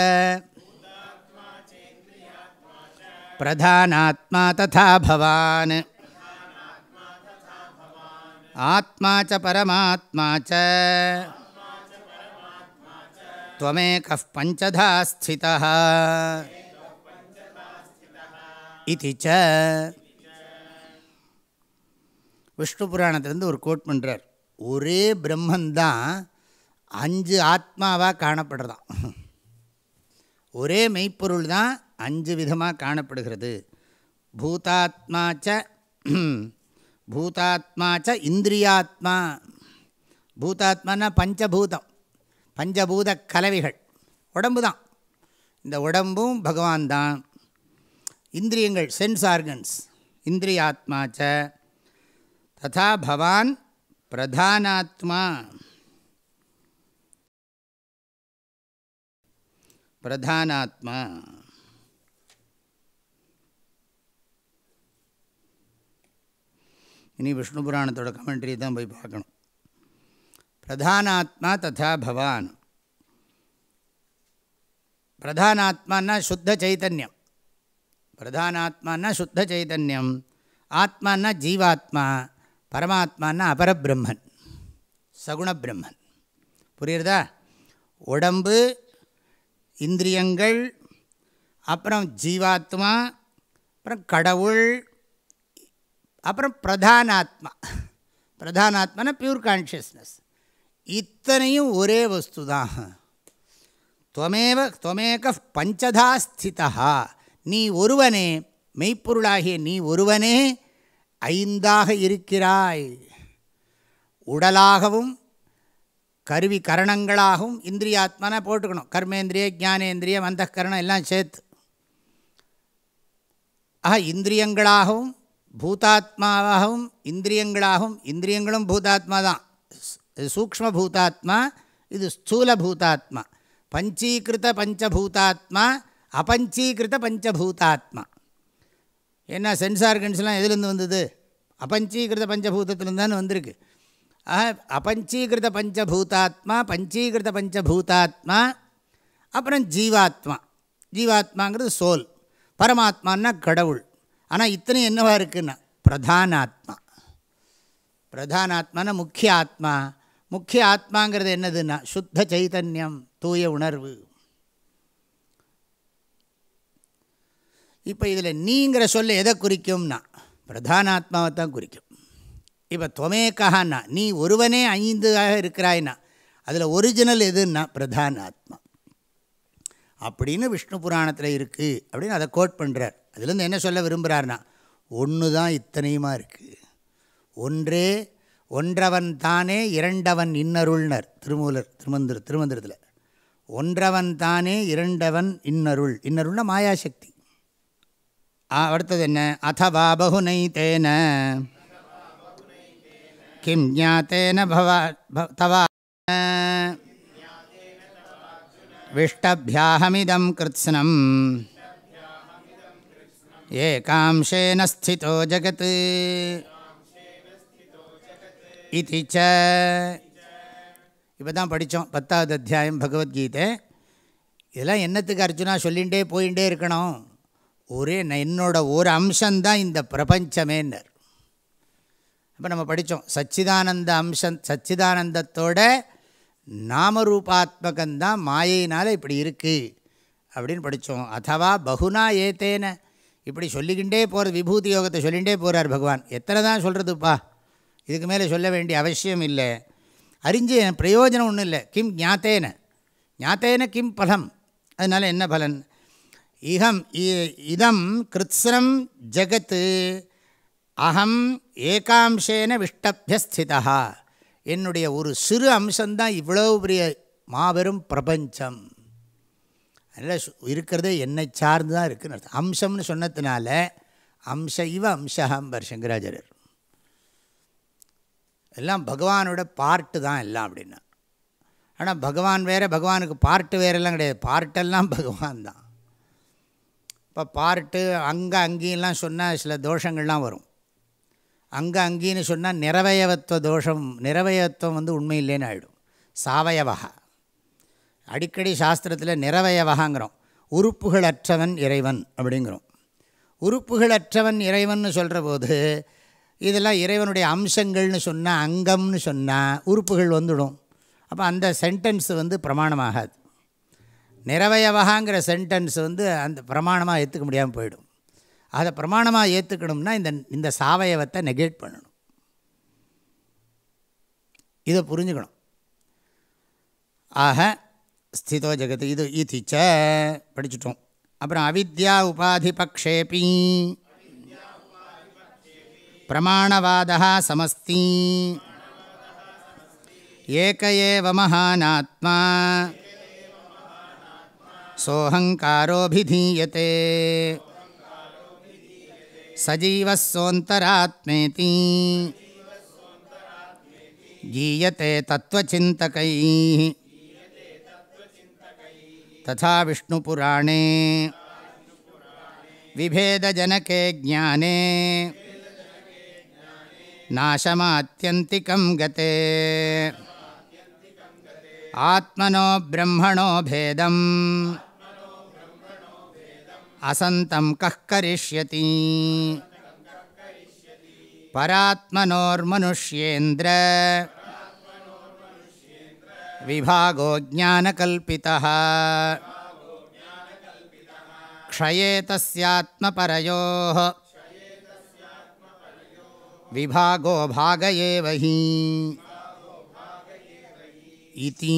Speaker 2: பிரதானாத்மா ததா பவான் ஆத்மா ச பரமாத்மா ச त्वमेकः पञ्चधा स्थितः इति च விஷ்ணு புராணத்திலேருந்து ஒரு கோட் பண்ணுறார் ஒரே பிரம்மந்தான் அஞ்சு ஆத்மாவாக காணப்படுறதான் ஒரே மெய்ப்பொருள் தான் அஞ்சு விதமாக காணப்படுகிறது பூதாத்மா ச பூதாத்மா ச இந்திரியாத்மா பூதாத்மானா பஞ்சபூதம் பஞ்சபூத கலவைகள் உடம்பு தான் இந்த உடம்பும் பகவான் தான் இந்திரியங்கள் சென்ஸ் ஆர்கன்ஸ் இந்திரியாத்மா ச ததா பவான் பிரதானாத்மா பிரதானாத்மா இனி விஷ்ணு புராணத்தோட கமெண்ட்ரி தான் போய் பார்க்கணும் பிரதானாத்மா ததா பவான் பிரதானாத்மானா சுத்த சைத்தன்யம் பிரதானாத்மானா சுத்த சைத்தன்யம் ஆத்மானா ஜீவாத்மா பரமாத்மானா அபரபிரம்மன் சகுணபிரம்மன் புரியுறதா உடம்பு இந்திரியங்கள் அப்புறம் ஜீவாத்மா அப்புறம் கடவுள் அப்புறம் பிரதானாத்மா பிரதானாத்மானா பியூர் கான்ஷியஸ்னஸ் இத்தனையும் ஒரே வஸ்து தான் துவமேவ துவமேக பஞ்சதா ஸ்திதா நீ ஒருவனே மெய்ப்பொருளாகிய நீ ஒருவனே ஐந்தாக இருக்கிறாய் உடலாகவும் கருவி கரணங்களாகவும் இந்திரியாத்மானா போட்டுக்கணும் கர்மேந்திரிய ஜானேந்திரியம் அந்த கரணம் எல்லாம் சேர்த்து ஆக இந்திரியங்களாகவும் பூதாத்மாவாகவும் இந்திரியங்களாகவும் இந்திரியங்களும் பூதாத்மா தான் இது சூக்ம பூதாத்மா இது ஸ்தூல பூதாத்மா பஞ்சீகிருத பஞ்சபூதாத்மா அபஞ்சீகிருத பஞ்சபூதாத்மா ஏன்னா சென்ஸ் ஆர்கன்ஸ்லாம் எதுலேருந்து வந்தது அபஞ்சீகிருத பஞ்சபூதத்துலேருந்து தானே வந்திருக்கு ஆக அபஞ்சீகிருத பஞ்சபூதாத்மா பஞ்சீகிருத பஞ்சபூதாத்மா அப்புறம் ஜீவாத்மா ஜீவாத்மாங்கிறது சோல் பரமாத்மான்னா கடவுள் ஆனால் இத்தனை என்னவா இருக்குன்னா பிரதானாத்மா பிரதானாத்மான முக்கிய ஆத்மா முக்கிய ஆத்மாங்கிறது என்னதுன்னா சுத்த சைத்தன்யம் தூய உணர்வு இப்போ இதில் நீங்கிற சொல்ல எதை குறிக்கும்னா பிரதானாத்மாவை தான் குறிக்கும் இப்போ துவமேக்கான்னா நீ ஒருவனே ஐந்தாக இருக்கிறாய்னா அதில் ஒரிஜினல் எதுன்னா பிரதான ஆத்மா அப்படின்னு விஷ்ணு புராணத்தில் இருக்குது அப்படின்னு அதை கோட் பண்ணுறார் அதுலேருந்து என்ன சொல்ல விரும்புகிறார்னா ஒன்று தான் இத்தனையுமா இருக்குது ஒன்றே ஒன்றவன் தானே இரண்டவன் இன்னருள்னர் திருமூலர் திருமந்திர திருமந்திரத்தில் ஒன்றவன் தானே இரண்டவன் இன்னருள் இன்னருள்னா மாயாசக்தி அடுத்தது என்ன அதவா பகுனை தேன கிம் ஞாத்தேன பவா தவா விஷ்டபியாஹமிதம் கிருத்ஸ்னம் ஏகாம்சேன ஸ்திதோ ஜகத் இது ச இப்போ தான் படித்தோம் பத்தாவது அத்தியாயம் பகவத்கீதை இதெல்லாம் என்னத்துக்கு அர்ஜுனா சொல்லிகிட்டே போயிட்டே இருக்கணும் ஒரே என்னோட ஒரு அம்சம்தான் இந்த பிரபஞ்சமேன்னர் அப்போ நம்ம படித்தோம் சச்சிதானந்த அம்சம் சச்சிதானந்தத்தோட நாமரூபாத்மகந்தான் மாயினால் இப்படி இருக்குது அப்படின்னு படித்தோம் அதுவா பகுனா ஏத்தேன இப்படி சொல்லிக்கிண்டே போகிறது விபூதி யோகத்தை சொல்லிகிட்டே போகிறார் பகவான் எத்தனை தான் சொல்கிறதுப்பா இதுக்கு மேலே சொல்ல வேண்டிய அவசியம் இல்லை அறிஞ்சு பிரயோஜனம் ஒன்றும் இல்லை கிம் ஞாத்தேன ஞாத்தேன கிம் பலம் அதனால் என்ன பலன் இகம் இதம் கிருத்ஸ்னம் ஜகத்து அகம் ஏகாம்சேன விஷ்டபியஸ்திதா என்னுடைய ஒரு சிறு அம்சம்தான் இவ்வளோ பெரிய மாபெரும் பிரபஞ்சம் அதனால் இருக்கிறதே என்னை சார்ந்து தான் இருக்குன்னு அர்த்தம் அம்சம்னு சொன்னதுனால அம்ச இவ அம்சஹம்பர் சங்கராச்சாரியர் எல்லாம் பகவானோட பார்ட்டு தான் எல்லாம் அப்படின்னா ஆனால் பகவான் வேறு பகவானுக்கு பார்ட்டு வேறெல்லாம் கிடையாது பார்ட்டெல்லாம் பகவான் தான் இப்போ பார்ட்டு அங்கே அங்கேயெல்லாம் சொன்னால் சில தோஷங்கள்லாம் வரும் அங்கே அங்கேன்னு சொன்னால் நிறவயவத்துவ தோஷம் நிறவயத்துவம் வந்து உண்மை இல்லைன்னு ஆகிடும் சாவயவகா அடிக்கடி சாஸ்திரத்தில் நிறவயவகாங்கிறோம் உறுப்புகள் அற்றவன் இறைவன் அப்படிங்கிறோம் உறுப்புகள் அற்றவன் இறைவன் சொல்கிற போது இதெல்லாம் இறைவனுடைய அம்சங்கள்னு சொன்னால் அங்கம்னு சொன்னால் உறுப்புகள் வந்துடும் அப்போ அந்த சென்டென்ஸ் வந்து பிரமாணமாகாது நிறவயவகாங்கிற சென்டென்ஸ் வந்து அந்த பிரமாணமாக ஏற்றுக்க முடியாமல் போயிடும் அதை பிரமாணமாக ஏற்றுக்கணும்னா இந்த இந்த சாவயவத்தை நெகேட் பண்ணணும் இதை புரிஞ்சுக்கணும் ஆக ஸ்திதோ ஜெகத் இது ஈதிச்ச படிச்சுட்டோம் அப்புறம் அவித்யா உபாதி பக்ஷேபி பிரமாணவாதா சமஸ்தி ஏக ஏவ மகானாத்மா सोऽहङ्कारोऽभिधीयते सजीवः सोऽन्तरात्मेति गीयते तत्त्वचिन्तकैः तथा विष्णुपुराणे विभेदजनके ज्ञाने नाशमात्यन्तिकं गते आत्मनो ब्रह्मणो भेदम् असन्तं कः करिष्यति परात्मनोर्मनुष्येन्द्र विभागो ज्ञानकल्पितः क्षये तस्यात्मपरयोः विभागो भाग एव हि இதி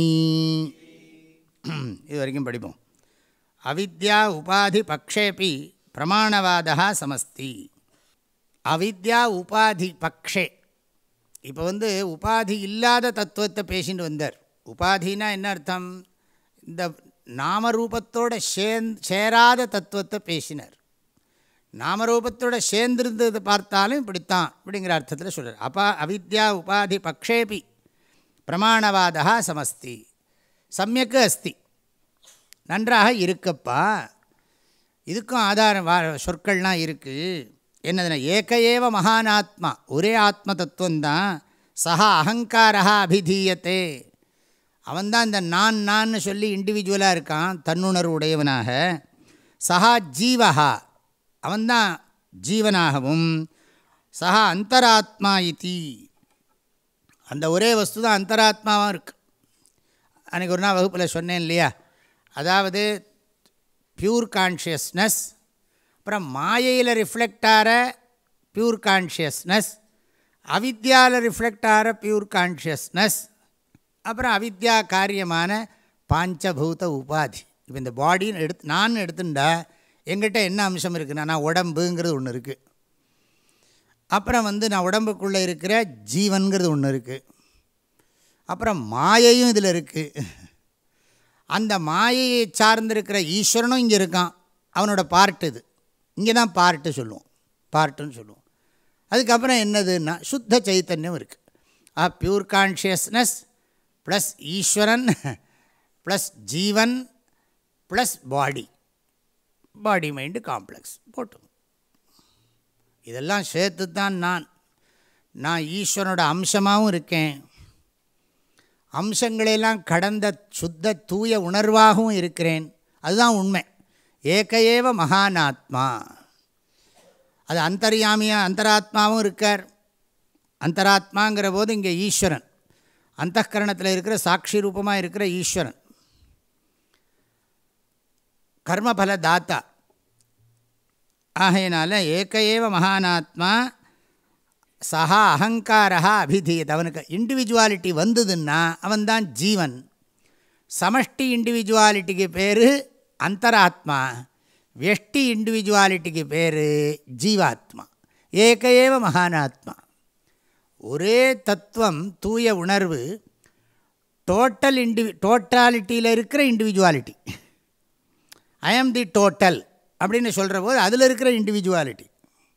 Speaker 2: இது வரைக்கும் படிப்போம் அவித்யா உபாதி பக்ஷேபி பிரமாணவாதா சமஸ்தி அவித்யா உபாதி பக்ஷே இப்போ வந்து உபாதி இல்லாத தத்துவத்தை பேசிட்டு வந்தார் உபாதினா என்ன அர்த்தம் இந்த நாமரூபத்தோட சேந் சேராத தத்துவத்தை பேசினார் நாமரூபத்தோட சேர்ந்திருந்தது பார்த்தாலும் இப்படித்தான் அப்படிங்கிற அர்த்தத்தில் சொல்கிறார் அப்பா அவித்யா உபாதி பக்ஷேபி பிரமாணவாதா சமஸ்தி சமயக்கு அஸ்தி நன்றாக இருக்கப்பா இதுக்கும் ஆதாரம் வா சொற்கள்லாம் இருக்குது என்னதுன்னா ஏக ஏவ மகானாத்மா ஒரே ஆத்ம தத்துவந்தான் சஹா அகங்காரா அபிதீயத்தே அவன்தான் இந்த நான் நான் சொல்லி இண்டிவிஜுவலாக இருக்கான் தன்னுணர்வு உடையவனாக சஹா ஜீவஹா அவன்தான் ஜீவனாகவும் சஹா அந்தராத்மா இதி அந்த ஒரே வஸ்து தான் அந்தராத்மாவாக இருக்கு அன்றைக்கி ஒரு நாள் வகுப்பில் சொன்னேன் இல்லையா அதாவது பியூர் கான்ஷியஸ்னஸ் அப்புறம் மாயையில் ரிஃப்ளெக்ட் ஆகிற பியூர் கான்ஷியஸ்னஸ் அவித்யாவில் ரிஃப்ளெக்ட் ஆகிற பியூர் கான்ஷியஸ்னஸ் அப்புறம் அவித்யா காரியமான பாஞ்சபூத உபாதி இப்போ இந்த பாடின்னு எடுத்து நான் எடுத்துட்டா எங்கிட்ட என்ன அம்சம் இருக்குன்னா நான் உடம்புங்கிறது ஒன்று இருக்குது அப்புறம் வந்து நான் உடம்புக்குள்ளே இருக்கிற ஜீவன்கிறது ஒன்று இருக்குது அப்புறம் மாயையும் இதில் இருக்குது அந்த மாயையை சார்ந்திருக்கிற ஈஸ்வரனும் இங்கே இருக்கான் அவனோட பார்ட் இது இங்கே தான் பார்ட்டு சொல்லுவோம் பார்ட்டுன்னு சொல்லுவோம் அதுக்கப்புறம் என்னதுன்னா சுத்த சைத்தன்யம் இருக்குது ஆ பியூர் கான்ஷியஸ்னஸ் ப்ளஸ் ஈஸ்வரன் ப்ளஸ் ஜீவன் plus body body mind complex போட்டு இதெல்லாம் சேர்த்து தான் நான் நான் ஈஸ்வரனோட அம்சமாகவும் இருக்கேன் அம்சங்களெல்லாம் கடந்த சுத்த தூய உணர்வாகவும் இருக்கிறேன் அதுதான் உண்மை ஏக ஏவ மகானாத்மா அது அந்தர்யாமியாக அந்தராத்மாவும் இருக்கார் அந்தராத்மாங்கிற போது இங்கே ஈஸ்வரன் அந்தகரணத்தில் இருக்கிற சாட்சி ரூபமாக இருக்கிற ஈஸ்வரன் கர்மபல தாத்தா ஆகையினால ஏக ஏவ மகானாத்மா சஹா அகங்காரா அபிதீயத் அவனுக்கு இண்டிவிஜுவாலிட்டி வந்ததுன்னா அவன்தான் ஜீவன் சமஷ்டி இண்டிவிஜுவாலிட்டிக்கு பேர் அந்தராத்மா வெஷ்டி இண்டிவிஜுவாலிட்டிக்கு பேர் ஜீவாத்மா ஏக ஏவ மகானாத்மா ஒரே தத்துவம் தூய உணர்வு டோட்டல் இண்டிவி டோட்டாலிட்டியில் இருக்கிற இண்டிவிஜுவாலிட்டி ஐ ஆம் தி டோட்டல் அப்படின்னு சொல்கிற போது அதில் இருக்கிற இண்டிவிஜுவாலிட்டி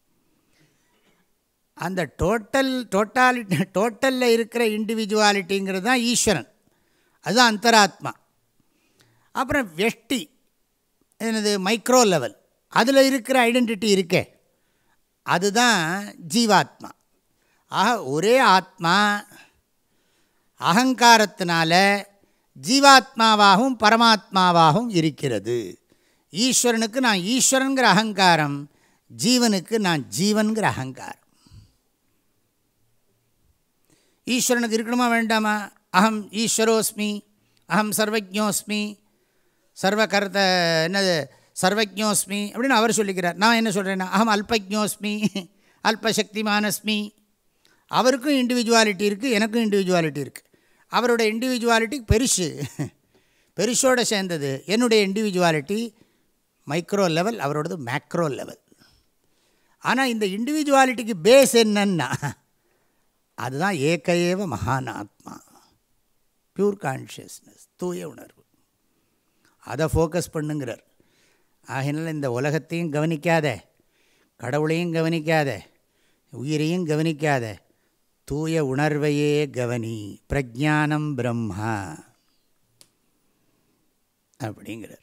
Speaker 2: அந்த டோட்டல் டோட்டாலிட்டி டோட்டலில் இருக்கிற இண்டிவிஜுவாலிட்டிங்கிறது தான் ஈஸ்வரன் அதுதான் அந்தராத்மா அப்புறம் வெஷ்டி என்னது மைக்ரோ லெவல் அதில் இருக்கிற ஐடென்டிட்டி இருக்கே அதுதான் ஜீவாத்மா ஆக ஒரே ஆத்மா அகங்காரத்தினால ஜீவாத்மாவாகவும் பரமாத்மாவாகவும் இருக்கிறது ஈஸ்வரனுக்கு நான் ஈஸ்வரனுங்கிற அகங்காரம் ஜீவனுக்கு நான் ஜீவன்கிற அகங்காரம் ஈஸ்வரனுக்கு இருக்கணுமா வேண்டாமா அகம் ஈஸ்வரோஸ்மி அகம் சர்வஜோஸ்மி சர்வகர்த்த என்னது சர்வஜோஸ்மி அப்படின்னு அவர் சொல்லிக்கிறார் நான் என்ன சொல்கிறேன்னா அகம் அல்பஜோஸ்மி அல்பசக்திமானஸ்மி அவருக்கும் இண்டிவிஜுவாலிட்டி இருக்குது எனக்கும் இண்டிவிஜுவாலிட்டி இருக்குது அவரோட இண்டிவிஜுவாலிட்டி பெருசு பெருசோடு சேர்ந்தது என்னுடைய இண்டிவிஜுவாலிட்டி மைக்ரோ லெவல் அவரோடது மேக்ரோ லெவல் ஆனால் இந்த இண்டிவிஜுவாலிட்டிக்கு பேஸ் என்னன்னா அதுதான் ஏக ஏவ மகான் ஆத்மா பியூர் கான்ஷியஸ்னஸ் தூய உணர்வு அதை ஃபோக்கஸ் பண்ணுங்கிறார் ஆகினால இந்த உலகத்தையும் கவனிக்காத கடவுளையும் கவனிக்காத உயிரையும் கவனிக்காத தூய உணர்வையே கவனி பிரஜானம் பிரம்மா அப்படிங்கிறார்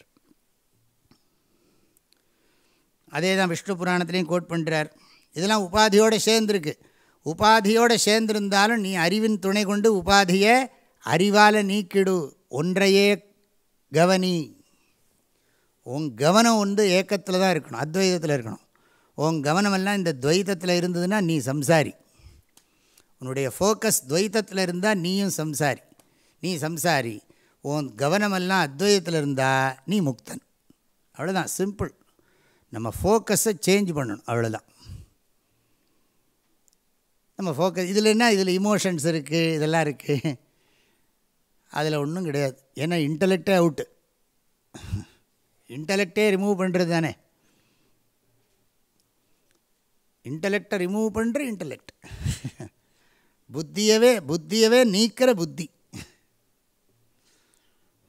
Speaker 2: அதே தான் விஷ்ணு புராணத்துலேயும் கோட் பண்ணுறார் இதெல்லாம் உபாதியோடு சேர்ந்துருக்கு உபாதியோடு சேர்ந்திருந்தாலும் நீ அறிவின் துணை கொண்டு உபாதியை அறிவால் நீக்கிடு ஒன்றையே கவனி உன் கவனம் வந்து ஏக்கத்தில் தான் இருக்கணும் அத்வைதத்தில் இருக்கணும் உன் கவனமெல்லாம் இந்த துவைத்தத்தில் இருந்ததுன்னா நீ சம்சாரி உன்னுடைய ஃபோக்கஸ் துவைத்தத்தில் இருந்தால் நீயும் சம்சாரி நீ சம்சாரி உன் கவனமெல்லாம் அத்வைதத்தில் இருந்தால் நீ முக்தன் அவ்வளோதான் சிம்பிள் நம்ம ஃபோக்கஸை சேஞ்ச் பண்ணணும் அவ்வளோதான் நம்ம ஃபோக்கஸ் இதில் என்ன இதில் இமோஷன்ஸ் இருக்குது இதெல்லாம் இருக்குது அதில் ஒன்றும் கிடையாது ஏன்னா இன்டலெக்டே அவுட்டு இன்டலெக்டே ரிமூவ் பண்ணுறது தானே இன்டலெக்டை ரிமூவ் பண்ணுற இன்டலெக்ட் புத்தியவே புத்தியவே நீக்கிற புத்தி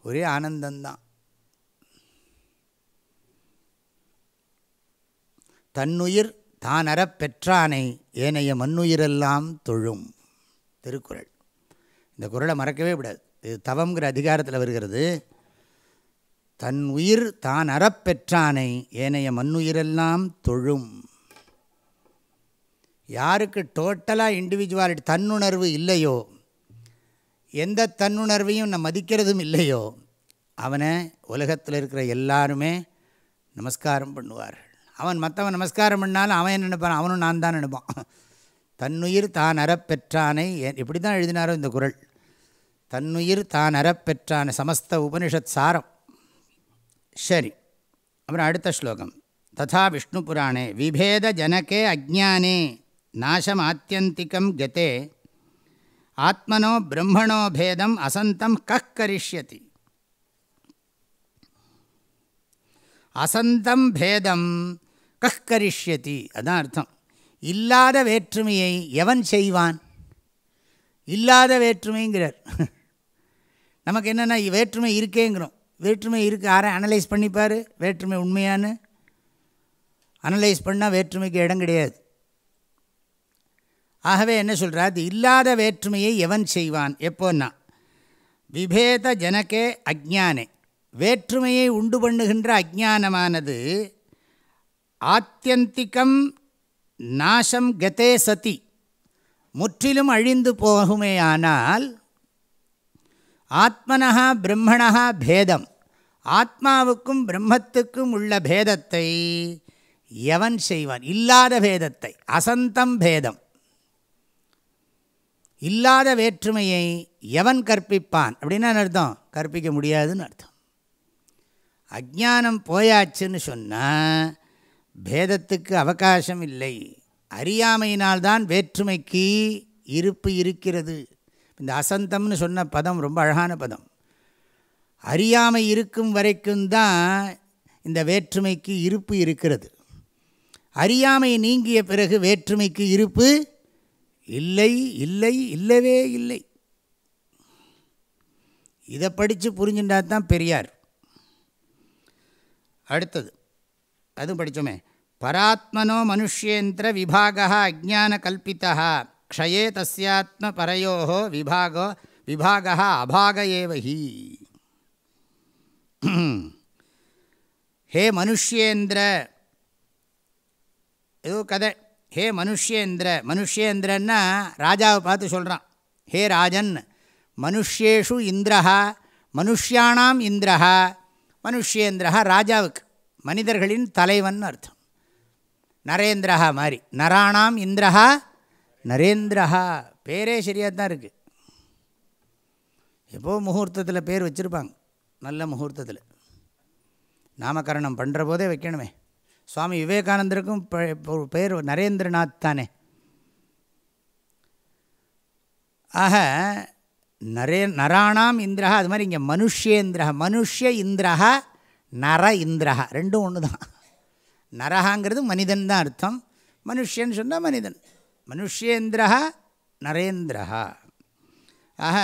Speaker 2: ஒரே ஆனந்தந்தான் தன்னுயிர் தான் அறப் பெற்றானை ஏனைய மண்ணுயிரெல்லாம் தொழும் திருக்குறள் இந்த குறளை மறக்கவே விடாது இது தவங்கிற அதிகாரத்தில் வருகிறது தன் உயிர் தான் அறப்பெற்றானை ஏனைய மண்ணுயிரெல்லாம் தொழும் யாருக்கு டோட்டலாக இண்டிவிஜுவாலிட்டி தன்னுணர்வு இல்லையோ எந்த தன்னுணர்வையும் நம்ம மதிக்கிறதும் இல்லையோ அவனை உலகத்தில் இருக்கிற எல்லாருமே நமஸ்காரம் பண்ணுவார்கள் அவன் மற்றவன் நமஸ்காரம் பண்ணாலும் அவன் என்ன நினைப்பான் அவனும் நான் தான் நினைப்பான் தன்னுயிர் தான் அறப்பெற்றானை எப்படி தான் எழுதினாரோ இந்த குரல் தன்னுயிர் தான் அறப்பெற்றான சமஸ்த உபனிஷத் சாரம் சரி அப்புறம் அடுத்த ஸ்லோகம் ததா விஷ்ணு புராணே விபேத ஜனகே அஜானே நாசம் ஆத்தியந்திகம் கதே ஆத்மனோ பிரம்மணோ பேதம் அசந்தம் கக் கரிஷ்யதி அசந்தம் பேதம் கக் கரிஷ்யதி அதான் அர்த்தம் இல்லாத வேற்றுமையை எவன் செய்வான் இல்லாத வேற்றுமைங்கிறார் நமக்கு என்னென்னா வேற்றுமை இருக்கேங்கிறோம் வேற்றுமை இருக்குது யாரை அனலைஸ் பண்ணிப்பார் வேற்றுமை உண்மையான்னு அனலைஸ் பண்ணால் வேற்றுமைக்கு இடம் கிடையாது ஆகவே என்ன சொல்கிறார் அது இல்லாத வேற்றுமையை எவன் செய்வான் எப்போன்னா விபேத ஜனக்கே அஜானே வேற்றுமையை உண்டு பண்ணுகின்ற அஜானமானது ஆத்தியந்திகம் நாசம் கதே சதி முற்றிலும் அழிந்து போகுமேயானால் ஆத்மனஹா பிரம்மணா பேதம் ஆத்மாவுக்கும் பிரம்மத்துக்கும் உள்ள பேதத்தை எவன் செய்வான் இல்லாத பேதத்தை அசந்தம் பேதம் இல்லாத வேற்றுமையை எவன் கற்பிப்பான் அப்படின்னா அர்த்தம் கற்பிக்க முடியாதுன்னு அர்த்தம் அஜானம் போயாச்சுன்னு சொன்னால் பேதத்துக்கு அவகாசம் இல்லை அறியாமையினால்தான் வேற்றுமைக்கு இருப்பு இருக்கிறது இந்த அசந்தம்னு சொன்ன பதம் ரொம்ப அழகான பதம் அறியாமை இருக்கும் வரைக்கும் தான் இந்த வேற்றுமைக்கு இருப்பு இருக்கிறது அறியாமை நீங்கிய பிறகு வேற்றுமைக்கு இருப்பு இல்லை இல்லை இல்லவே இல்லை இதை படித்து புரிஞ்சுட்டா தான் பெரியார் அடுத்தது அதுவும் படித்தோமே பராத்மனோ மனுஷேந்திர விபாக அஜான கல்பித்தா க்ஷயே தஸ்யாத்ம பரையோ விபாகோ விபாக அபாக ஏவஹி ஹே மனுஷேந்திர ஏதோ கதை ஹே மனுஷேந்திர மனுஷேந்திரன்னா ராஜாவை பார்த்து சொல்கிறான் ஹே ராஜன் மனுஷேஷு இந்திரஹா மனுஷியானாம் இந்திரஹா மனுஷேந்திரஹா ராஜாவுக்கு மனிதர்களின் தலைவன் அர்த்தம் நரேந்திரஹா மாதிரி நராணாம் இந்திரஹா நரேந்திரஹா பேரே சரியாக தான் இருக்குது எப்போது முகூர்த்தத்தில் பேர் வச்சுருப்பாங்க நல்ல முகூர்த்தத்தில் நாமகரணம் பண்ணுற போதே வைக்கணுமே சுவாமி விவேகானந்தருக்கும் பேர் நரேந்திரநாத் தானே ஆக நரே நராணாம் இந்திரா அது மாதிரி இங்கே மனுஷேந்திரா மனுஷ இந்திரா நர இந்திரா ரெண்டும் ஒன்று தான் நரகாங்கிறது மனிதன் தான் அர்த்தம் மனுஷன்னு சொன்னால் மனிதன் மனுஷேந்திரா நரேந்திரா ஆக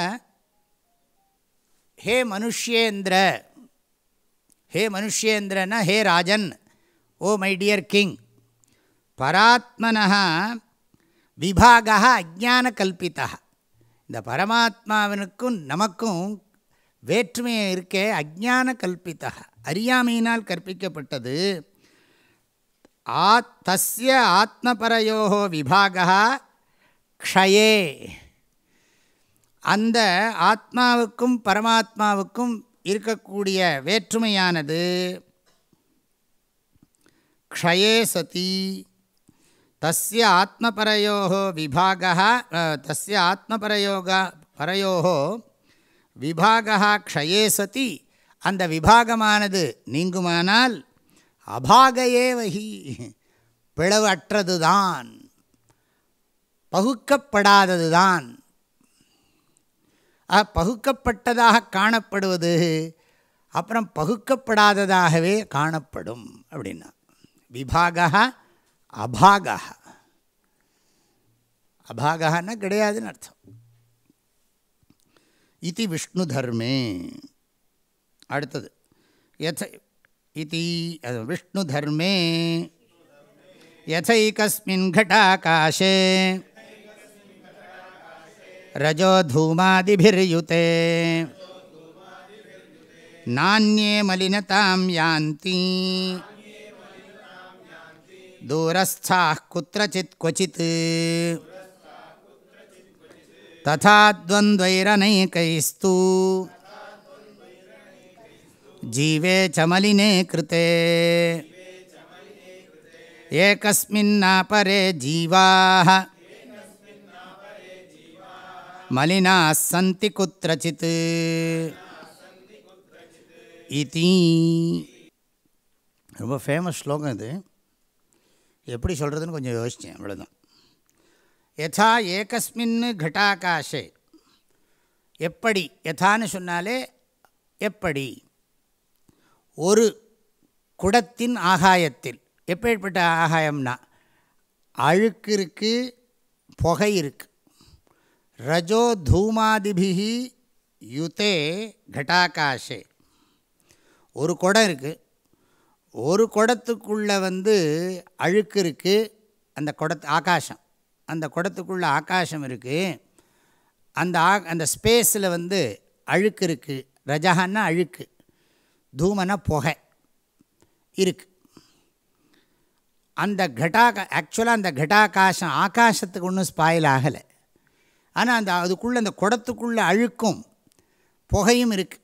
Speaker 2: ஹே மனுஷேந்திர ஹே மனுஷேந்திரனா ஹே ராஜன் ஓ மை டியர் கிங் பராத்மனா விபாகா அஜான கல்பித்தா இந்த பரமாத்மாவினுக்கும் நமக்கும் வேற்றுமையை இருக்கே அஜான கல்பித்தா அறியாமையினால் கற்பிக்கப்பட்டது ஆ தஸ்ய ஆத்மபரையோ விபாகா க்ஷயே அந்த ஆத்மாவுக்கும் பரமாத்மாவுக்கும் இருக்கக்கூடிய வேற்றுமையானது க்ஷயே சதி தஸ்ய ஆத்மபரையோ விபாக தஸ்ய ஆத்மபரயோக பரையோ விபாகா க்ஷயே சதி அந்த விபாகமானது நீங்குமானால் அபாகையே வகி பிளவு அற்றதுதான் பகுக்கப்படாததுதான் பகுக்கப்பட்டதாக காணப்படுவது அப்புறம் பகுக்கப்படாததாகவே காணப்படும் அப்படின்னா விபாகா அபாகா அபாகான்னா கிடையாதுன்னு அர்த்தம் இது விஷ்ணு தர்மே அடுத்தது யத இதி அது விஷ்ணு தர்மே யதைகஸ்மின் घटाकाशे रजो धूमादिभिर्युते नान्ये मलिनतां यान्ति दूरस्थाः कुत्रचित् क्वचित् तथा द्वन्द्वैरनैकैस्तु जीवे च मलिने कृते एकस्मिन्नापरे जीवाः मलिनाः सन्ति कुत्रचित् इति ரொம்ப ஃபேமஸ் ஸ்லோகம் இது எப்படி சொல்கிறதுன்னு கொஞ்சம் யோசித்தேன் அவ்வளோதான் யதா ஏகஸ்மின் கட்டாகாஷே எப்படி யதான்னு சொன்னாலே எப்படி ஒரு குடத்தின் ஆகாயத்தில் எப்பேற்பட்ட ஆகாயம்னா அழுக்கு இருக்குது புகை இருக்குது ரஜோ தூமாதிபிகி யுதே கட்டாகாஷே ஒரு குடம் இருக்குது ஒரு குடத்துக்குள்ளே வந்து அழுக்கு இருக்குது அந்த குடத்து ஆகாசம் அந்த குடத்துக்குள்ளே ஆகாசம் இருக்குது அந்த ஆ அந்த ஸ்பேஸில் வந்து அழுக்கு இருக்குது ரஜகான்னா அழுக்கு தூமனா புகை இருக்குது அந்த கட்டாக ஆக்சுவலாக அந்த கட்டாகாசம் ஆகாசத்துக்கு ஒன்றும் ஸ்பாயில் ஆகலை ஆனால் அந்த அதுக்குள்ளே அந்த குடத்துக்குள்ளே அழுக்கும் புகையும் இருக்குது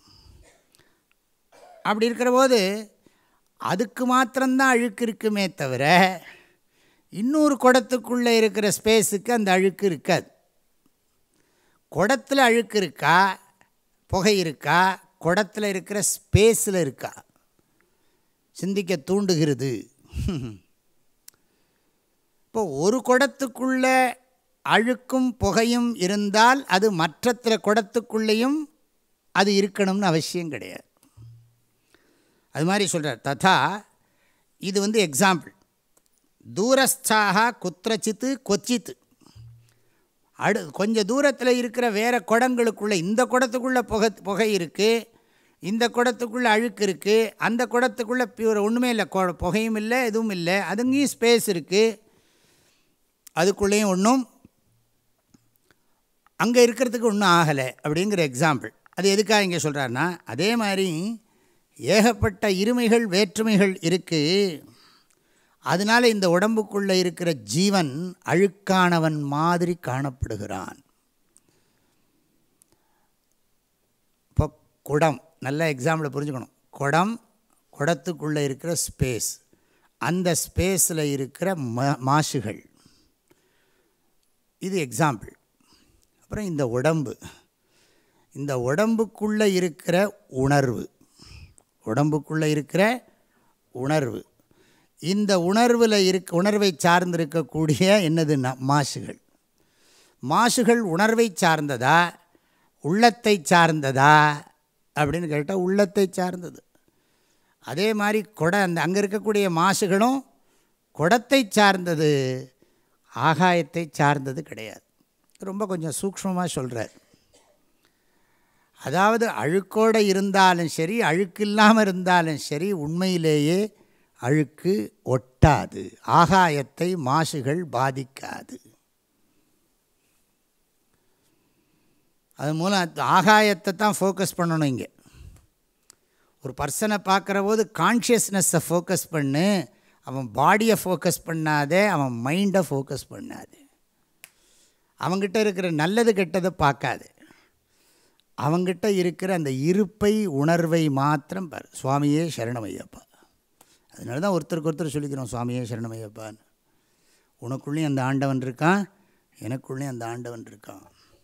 Speaker 2: அப்படி இருக்கிற போது அதுக்கு மாத்திரம்தான் அழுக்கு இருக்குமே தவிர இன்னொரு குடத்துக்குள்ளே இருக்கிற ஸ்பேஸுக்கு அந்த அழுக்கு இருக்காது குடத்தில் அழுக்கு இருக்கா புகை இருக்கா குடத்தில் இருக்கிற ஸ்பேஸில் இருக்கா சிந்திக்க தூண்டுகிறது இப்போ ஒரு குடத்துக்குள்ளே அழுக்கும் புகையும் இருந்தால் அது மற்றத்தில் குடத்துக்குள்ளேயும் அது இருக்கணும்னு அவசியம் கிடையாது அது மாதிரி சொல்கிறார் ததா இது வந்து எக்ஸாம்பிள் தூரஸ்தாக குத்திரச்சித்து கொச்சித்து அடு கொஞ்சம் தூரத்தில் இருக்கிற வேறு குடங்களுக்குள்ளே இந்த குடத்துக்குள்ளே புகை புகை இருக்குது இந்த குடத்துக்குள்ளே அழுக்கு இருக்குது அந்த குடத்துக்குள்ளே பியூர் ஒன்றுமே இல்லை புகையும் இல்லை எதுவும் இல்லை அதுங்கேயும் ஸ்பேஸ் இருக்குது அதுக்குள்ளேயும் ஒன்றும் அங்கே இருக்கிறதுக்கு ஒன்றும் ஆகலை அப்படிங்கிற எக்ஸாம்பிள் அது எதுக்காக இங்கே சொல்கிறாருன்னா அதே மாதிரி ஏகப்பட்ட இருமைகள் வேற்றுமைகள் இருக்குது அதனால் இந்த உடம்புக்குள்ளே இருக்கிற ஜீவன் அழுக்கானவன் மாதிரி காணப்படுகிறான் இப்போ குடம் நல்ல எக்ஸாம்பிளை புரிஞ்சுக்கணும் குடம் குடத்துக்குள்ளே இருக்கிற ஸ்பேஸ் அந்த ஸ்பேஸில் இருக்கிற ம மாசுகள் இது எக்ஸாம்பிள் அப்புறம் இந்த உடம்பு இந்த உடம்புக்குள்ளே இருக்கிற உணர்வு உடம்புக்குள்ளே இருக்கிற உணர்வு இந்த உணர்வில் இருக்க உணர்வை சார்ந்திருக்கக்கூடிய என்னதுன்னா மாசுகள் மாசுகள் உணர்வை சார்ந்ததா உள்ளத்தை சார்ந்ததா அப்படின்னு கேட்டால் உள்ளத்தை சார்ந்தது அதே மாதிரி கொடை அந்த அங்கே இருக்கக்கூடிய மாசுகளும் குடத்தை சார்ந்தது ஆகாயத்தை சார்ந்தது கிடையாது ரொம்ப கொஞ்சம் சூக்ஷ்மமாக சொல்கிறார் அதாவது அழுக்கோடு இருந்தாலும் சரி அழுக்கு இல்லாமல் இருந்தாலும் சரி உண்மையிலேயே அழுக்கு ஒட்டாது ஆகாயத்தை மாசுகள் பாதிக்காது அது மூலம் ஆகாயத்தை தான் ஃபோக்கஸ் பண்ணணும் இங்கே ஒரு பர்சனை பார்க்குற போது கான்ஷியஸ்னஸை ஃபோக்கஸ் பண்ணு அவன் பாடியை ஃபோக்கஸ் பண்ணாதே அவன் மைண்டை ஃபோக்கஸ் பண்ணாது அவங்ககிட்ட இருக்கிற நல்லது கெட்டதை பார்க்காது அவங்கிட்ட இருக்கிற அந்த இருப்பை உணர்வை மாத்திரம் பார் சுவாமியே சரணமையப்பா அதனால தான் ஒருத்தருக்கு ஒருத்தர் சொல்லிக்கிறோம் சுவாமியே சரணமையப்பான்னு உனக்குள்ளேயும் அந்த ஆண்டவன் இருக்கான் எனக்குள்ளேயும் அந்த ஆண்டவன் இருக்கான்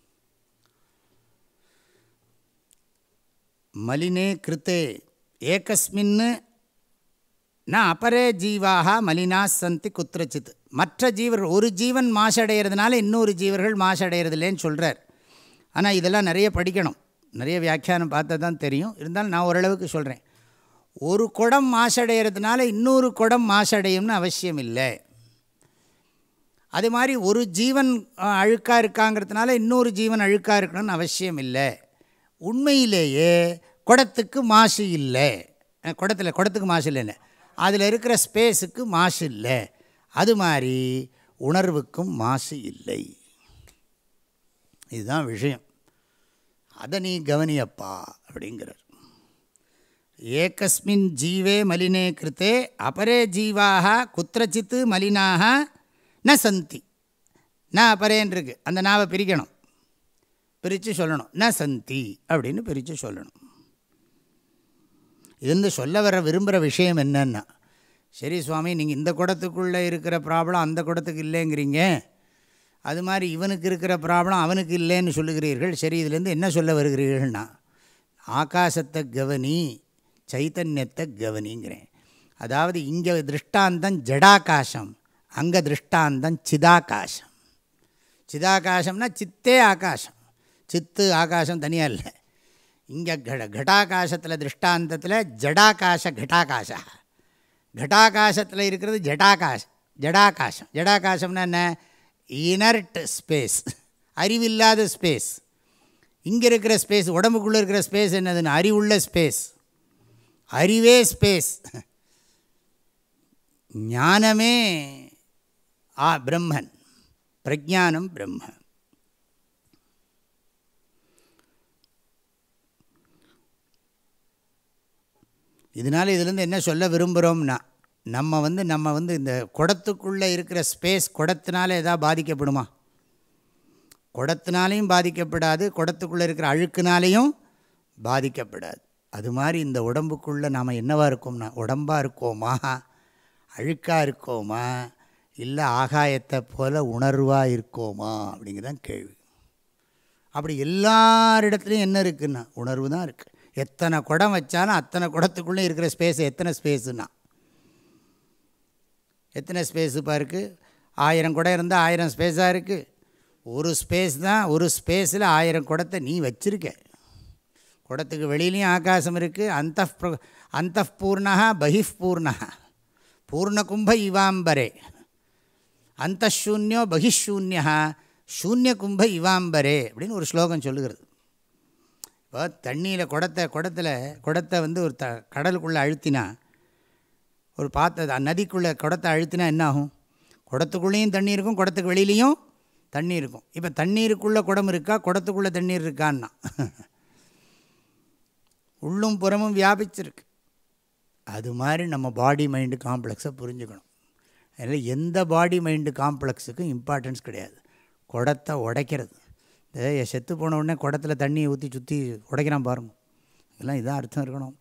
Speaker 2: மலினே கிருத்தே ஏகஸ்மின் ந அபரே ஜீவாக மலினா சந்தி குத்திரச்சித் மற்ற ஜீவர்கள் ஒரு ஜீவன் மாசடைகிறதுனால இன்னொரு ஜீவர்கள் மாசடைகிறதில்லேன்னு சொல்கிறார் ஆனால் இதெல்லாம் நிறைய படிக்கணும் நிறைய வியாக்கியானம் பார்த்தா தான் தெரியும் இருந்தாலும் நான் ஓரளவுக்கு சொல்கிறேன் ஒரு குடம் மாசடைகிறதுனால இன்னொரு குடம் மாசடையும்னு அவசியம் இல்லை அது மாதிரி ஒரு ஜீவன் அழுக்காக இருக்காங்கிறதுனால இன்னொரு ஜீவன் அழுக்காக இருக்கணும்னு அவசியம் இல்லை உண்மையிலேயே குடத்துக்கு மாசு இல்லை அஹ், குடத்தில் குடத்துக்கு மாசு இல்லைன்னு அதில் இருக்கிற ஸ்பேஸுக்கு மாசு இல்லை அது மாதிரி உணர்வுக்கும் மாசு இல்லை இதுதான் விஷயம் அதை நீ கவனியப்பா அப்படிங்கிறார் ஏகஸ்மின் ஜீவே மலினே கிருத்தே அபரே ஜீவாக குத்திரச்சித்து மலினாக ந சந்தி ந அபரேன் இருக்கு அந்த நாவை பிரிக்கணும் பிரித்து சொல்லணும் ந சந்தி அப்படின்னு பிரித்து சொல்லணும் இது வந்து சொல்ல வர விரும்புகிற விஷயம் என்னன்னா சரி சுவாமி நீங்கள் இந்த குடத்துக்குள்ளே இருக்கிற ப்ராப்ளம் அந்த குடத்துக்கு இல்லைங்கிறீங்க அது மாதிரி இவனுக்கு இருக்கிற ப்ராப்ளம் அவனுக்கு இல்லைன்னு சொல்லுகிறீர்கள் சரி இதுலேருந்து என்ன சொல்ல வருகிறீர்கள்னா ஆகாசத்தை கவனி சைத்தன்யத்தை கவனிங்கிறேன் அதாவது இங்கே திருஷ்டாந்தம் ஜடாகாசம் அங்கே திருஷ்டாந்தம் சிதாகாசம் சிதாகாசம்னா சித்தே ஆகாசம் சித்து ஆகாசம் தனியாக இல்லை இங்கே கட கடாகாசத்தில் திருஷ்டாந்தத்தில் ஜடாகாச கடாகாசா கடாகாசத்தில் இருக்கிறது ஜடாகாசம் ஜடாகாசம் ஜடாகாசம்னா என்ன இனர்ட் ஸ்பேஸ் அறிவில்லாத ஸ்பேஸ் இங்கே இருக்கிற ஸ்பேஸ் உடம்புக்குள்ளே இருக்கிற ஸ்பேஸ் என்னதுன்னு அறிவுள்ள ஸ்பேஸ் அறிவே ஸ்பேஸ் ஞானமே ஆ பிரம்மன் பிரஜானம் பிரம்ம இதனால் இதுலேருந்து என்ன சொல்ல விரும்புகிறோம்னா நம்ம வந்து நம்ம வந்து இந்த குடத்துக்குள்ளே இருக்கிற ஸ்பேஸ் குடத்தினால எதாவது பாதிக்கப்படுமா குடத்தினாலையும் பாதிக்கப்படாது குடத்துக்குள்ளே இருக்கிற அழுக்குனாலையும் பாதிக்கப்படாது அது மாதிரி இந்த உடம்புக்குள்ளே நாம் என்னவா இருக்கோம்னா உடம்பாக இருக்கோமா அழுக்காக இருக்கோமா இல்லை ஆகாயத்தை போல் உணர்வாக இருக்கோமா அப்படிங்கிறதான் கேள்வி அப்படி எல்லாரிடத்துலையும் என்ன இருக்குன்னா உணர்வு தான் இருக்குது எத்தனை குடம் வச்சாலும் அத்தனை குடத்துக்குள்ளே இருக்கிற ஸ்பேஸ் எத்தனை ஸ்பேஸுன்னா எத்தனை ஸ்பேஸுப்பா இருக்குது ஆயிரம் குடம் இருந்தால் ஆயிரம் ஸ்பேஸாக இருக்குது ஒரு ஸ்பேஸ் தான் ஒரு ஸ்பேஸில் ஆயிரம் குடத்தை நீ வச்சுருக்க குடத்துக்கு வெளியிலையும் ஆகாசம் இருக்குது அந்த அந்த பூர்ணா பகிஃப் பூர்ணா பூர்ணகும்ப இவாம்பரே அந்தஷூன்யோ பகிஷூன்யா சூன்ய கும்ப இவாம்பரே அப்படின்னு ஒரு ஸ்லோகம் சொல்லுகிறது இப்போ தண்ணியில் குடத்தை குடத்தில் குடத்தை வந்து ஒரு த கடலுக்குள்ளே அழுத்தினா ஒரு பாத்திர நதிக்குள்ளே குடத்தை அழுத்தினா என்ன ஆகும் குடத்துக்குள்ளேயும் தண்ணி இருக்கும் குடத்துக்கு வெளியிலையும் தண்ணி இருக்கும் இப்போ தண்ணீருக்குள்ளே குடம் இருக்கா குடத்துக்குள்ளே தண்ணீர் இருக்கான்னா உள்ளும் புறமும் வியாபிச்சிருக்கு அது மாதிரி நம்ம பாடி மைண்டு காம்ப்ளெக்ஸை புரிஞ்சுக்கணும் அதில் எந்த பாடி மைண்டு காம்ப்ளெக்ஸுக்கும் இம்பார்ட்டன்ஸ் கிடையாது குடத்தை உடைக்கிறது இந்த செத்து போன உடனே குடத்தில் தண்ணியை ஊற்றி சுற்றி உடைக்கிறான் பாருங்க இதெல்லாம் இதான் அர்த்தம் இருக்கணும்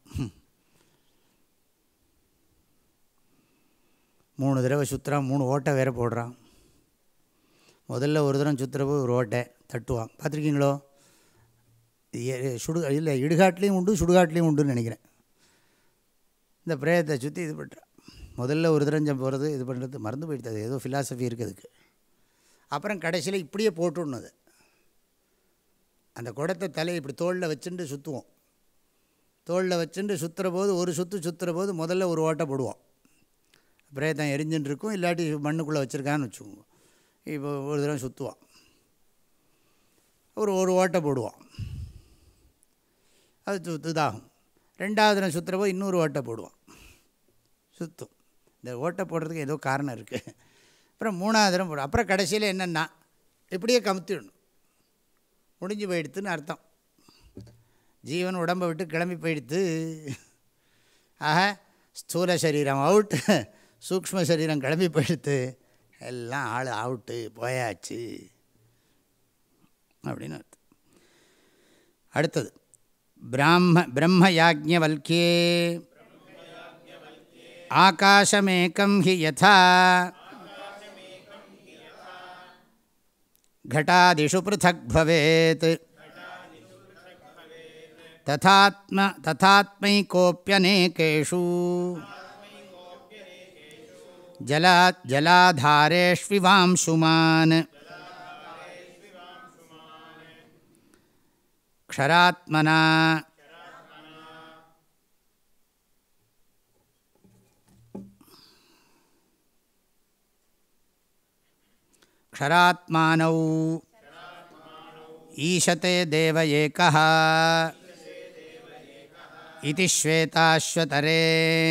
Speaker 2: மூணு தடவை சுற்றுறான் மூணு ஓட்டை வேற போடுறான் முதல்ல ஒரு தடவை சுற்றுறப்போ ஒரு ஓட்டை தட்டுவான் பார்த்துருக்கீங்களோ எ- சுடு இல்லை இடுகாட்லேயும் உண்டு சுடுகாட்லேயும் உண்டுன்னு நினைக்கிறேன் இந்த பிரேயத்தை சுற்றி இது பண்ணுறான் முதல்ல ஒரு தடவை போகிறது இது பண்ணுறது மறந்து போயிடுது அது ஏதோ ஃபிலாசபி இருக்குது அதுக்கு அப்புறம் கடைசியில் இப்படியே போட்டுடணும் அது அந்த குடத்தை தலையை இப்படி தோளில் வச்சுட்டு சுற்றுவோம் தோளில் வச்சுட்டு சுற்றுற போது ஒரு சுற்று சுற்றுற போது முதல்ல ஒரு ஓட்டை போடுவோம் பிரேதம் எரிஞ்சுட்டு இருக்கும் இல்லாட்டி மண்ணுக்குள்ளே வச்சுருக்கான்னு வச்சுக்கோங்க இப்போ ஒரு தடவை சுற்றுவான் ஒரு ஒரு ஓட்டை போடுவான் அது சுத்து இதாகும் ரெண்டாவது தடவை சுற்றுற போது இன்னொரு ஓட்டை போடுவான் சுற்றும் இந்த ஓட்டை போடுறதுக்கு ஏதோ காரணம் இருக்குது அப்புறம் மூணாவது தடவை போடும் அப்புறம் கடைசியில் என்னென்னா இப்படியே கமுத்திடணும் முடிஞ்சு போயிடுத்துன்னு அர்த்தம் ஜீவன் உடம்பை விட்டு கிளம்பி போயிடுத்து ஆக ஸ்தூல சரீரம் அவுட் சூக்ஷ்ம சரீரம் கிளம்பி போயிடுத்து எல்லாம் ஆள் அவுட்டு போயாச்சு அப்படின்னு அர்த்தம் அடுத்தது பிராம பிரம்ம யாஜ்ஞவல்கே ஆகாசமேகம் ஹி யதா घटादिषु पृथक् भवेत् तथात्म तथात्मैकोऽप्यनेकेषु जला जलाधारेष्विवांशुमान् क्षरात्मना क्षरात्मानौ ईशते देव एकः इति श्वेताश्वतरे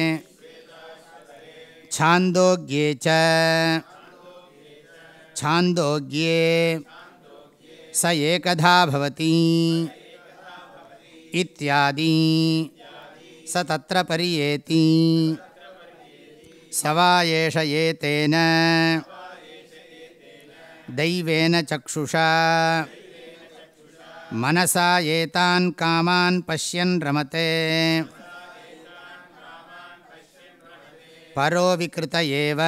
Speaker 2: छान्दोग्ये च छान्दोग्ये स एकधा भवति इत्यादि स तत्र पर्येति स वा एष एतेन दैवेन चक्षुषा मनसा एतान् कामान् पश्यन् रमते परो विकृत एव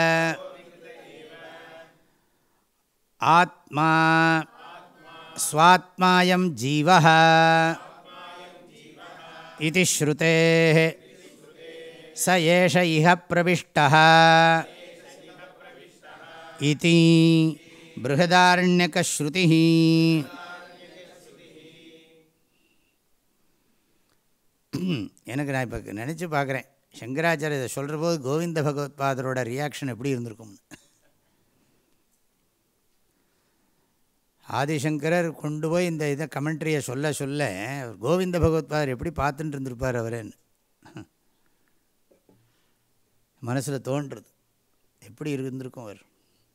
Speaker 2: आत्मा स्वात्मायं जीवः इति श्रुतेः स एष इह प्रविष्टः इति बृहदारण्यकश्रुतिः எனக்கு நான் இப்போ நினச்சி பார்க்குறேன் சங்கராச்சாரிய இதை சொல்கிற போது கோவிந்த பகவத்பாதரோட ரியாக்ஷன் எப்படி இருந்திருக்கும்னு ஆதிசங்கரர் கொண்டு போய் இந்த இதை கமெண்ட்ரியை சொல்ல சொல்ல கோவிந்த பகவத்பாதர் எப்படி பார்த்துட்டு இருந்திருப்பார் அவரேன்னு மனசில் தோன்றுறது எப்படி இருந்திருக்கும் அவர்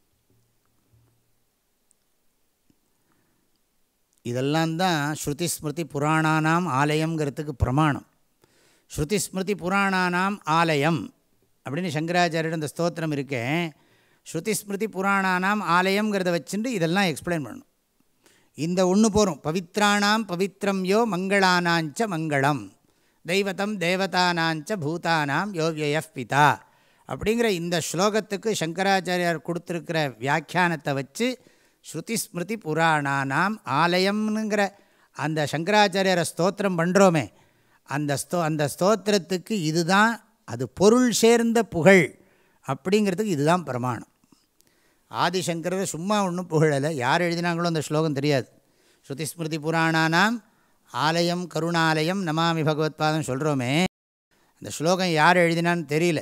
Speaker 2: இதெல்லாம் தான் ஸ்ருதி ஸ்மிருதி புராணானாம் ஆலயங்கிறதுக்கு பிரமாணம் ஸ்ருதி ஸ்மிருதி புராணானாம் ஆலயம் அப்படின்னு சங்கராச்சாரியோட இந்த ஸ்தோத்திரம் இருக்கேன் ஸ்ருதி ஸ்மிருதி புராணானாம் ஆலயங்கிறத வச்சுட்டு இதெல்லாம் எக்ஸ்பிளைன் பண்ணணும் இந்த ஒன்று போகிறோம் பவித்ராணாம் பவித்ரம் யோ மங்களானாஞ்ச மங்களம் தெய்வத்தம் தேவதானாஞ்ச பூதானாம் யோவியஃப் பிதா அப்படிங்கிற இந்த ஸ்லோகத்துக்கு சங்கராச்சாரியார் கொடுத்துருக்கிற வியாக்கியானத்தை வச்சு ஸ்ருதி ஸ்மிருதி புராணானாம் ஆலயம்னுங்கிற அந்த சங்கராச்சாரியரை ஸ்தோத்திரம் பண்ணுறோமே அந்த ஸ்தோ அந்த ஸ்தோத்திரத்துக்கு இதுதான் அது பொருள் சேர்ந்த புகழ் அப்படிங்கிறதுக்கு இதுதான் பிரமாணம் ஆதிசங்கரர் சும்மா ஒன்றும் புகழலை யார் எழுதினாங்களோ அந்த ஸ்லோகம் தெரியாது ஸ்ருதி ஸ்மிருதி புராணானாம் ஆலயம் கருணாலயம் நமாமி பகவத்பாதம் சொல்கிறோமே அந்த ஸ்லோகம் யார் எழுதினான்னு தெரியல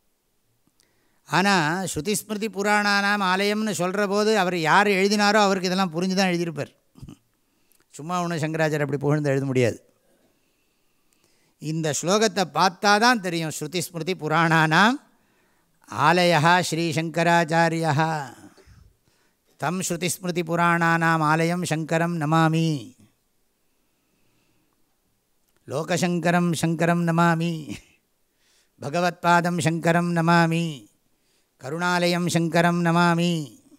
Speaker 2: ஆனால் ஸ்ருதி ஸ்மிருதி புராணானாம் ஆலயம்னு சொல்கிற போது அவர் யார் எழுதினாரோ அவருக்கு இதெல்லாம் புரிஞ்சு தான் எழுதியிருப்பார் சும்மா ஒன்றும் சங்கராச்சாரியர் அப்படி புகழ்ந்து எழுத முடியாது இந்த ஸ்லோகத்தை பார்த்தா தான் தெரியும் ஸ்ருதி ஸ்மிருதி புராணானாம் ஆலயா ஸ்ரீசங்கராச்சாரியா தம் ஸ்ருதிஸ்மிருதி புராணானாம் ஆலயம் சங்கரம் நமாமி லோகசங்கரம் சங்கரம் நமாமி பகவத்பாதம் சங்கரம் நமாமி கருணாலயம் சங்கரம் நமாமி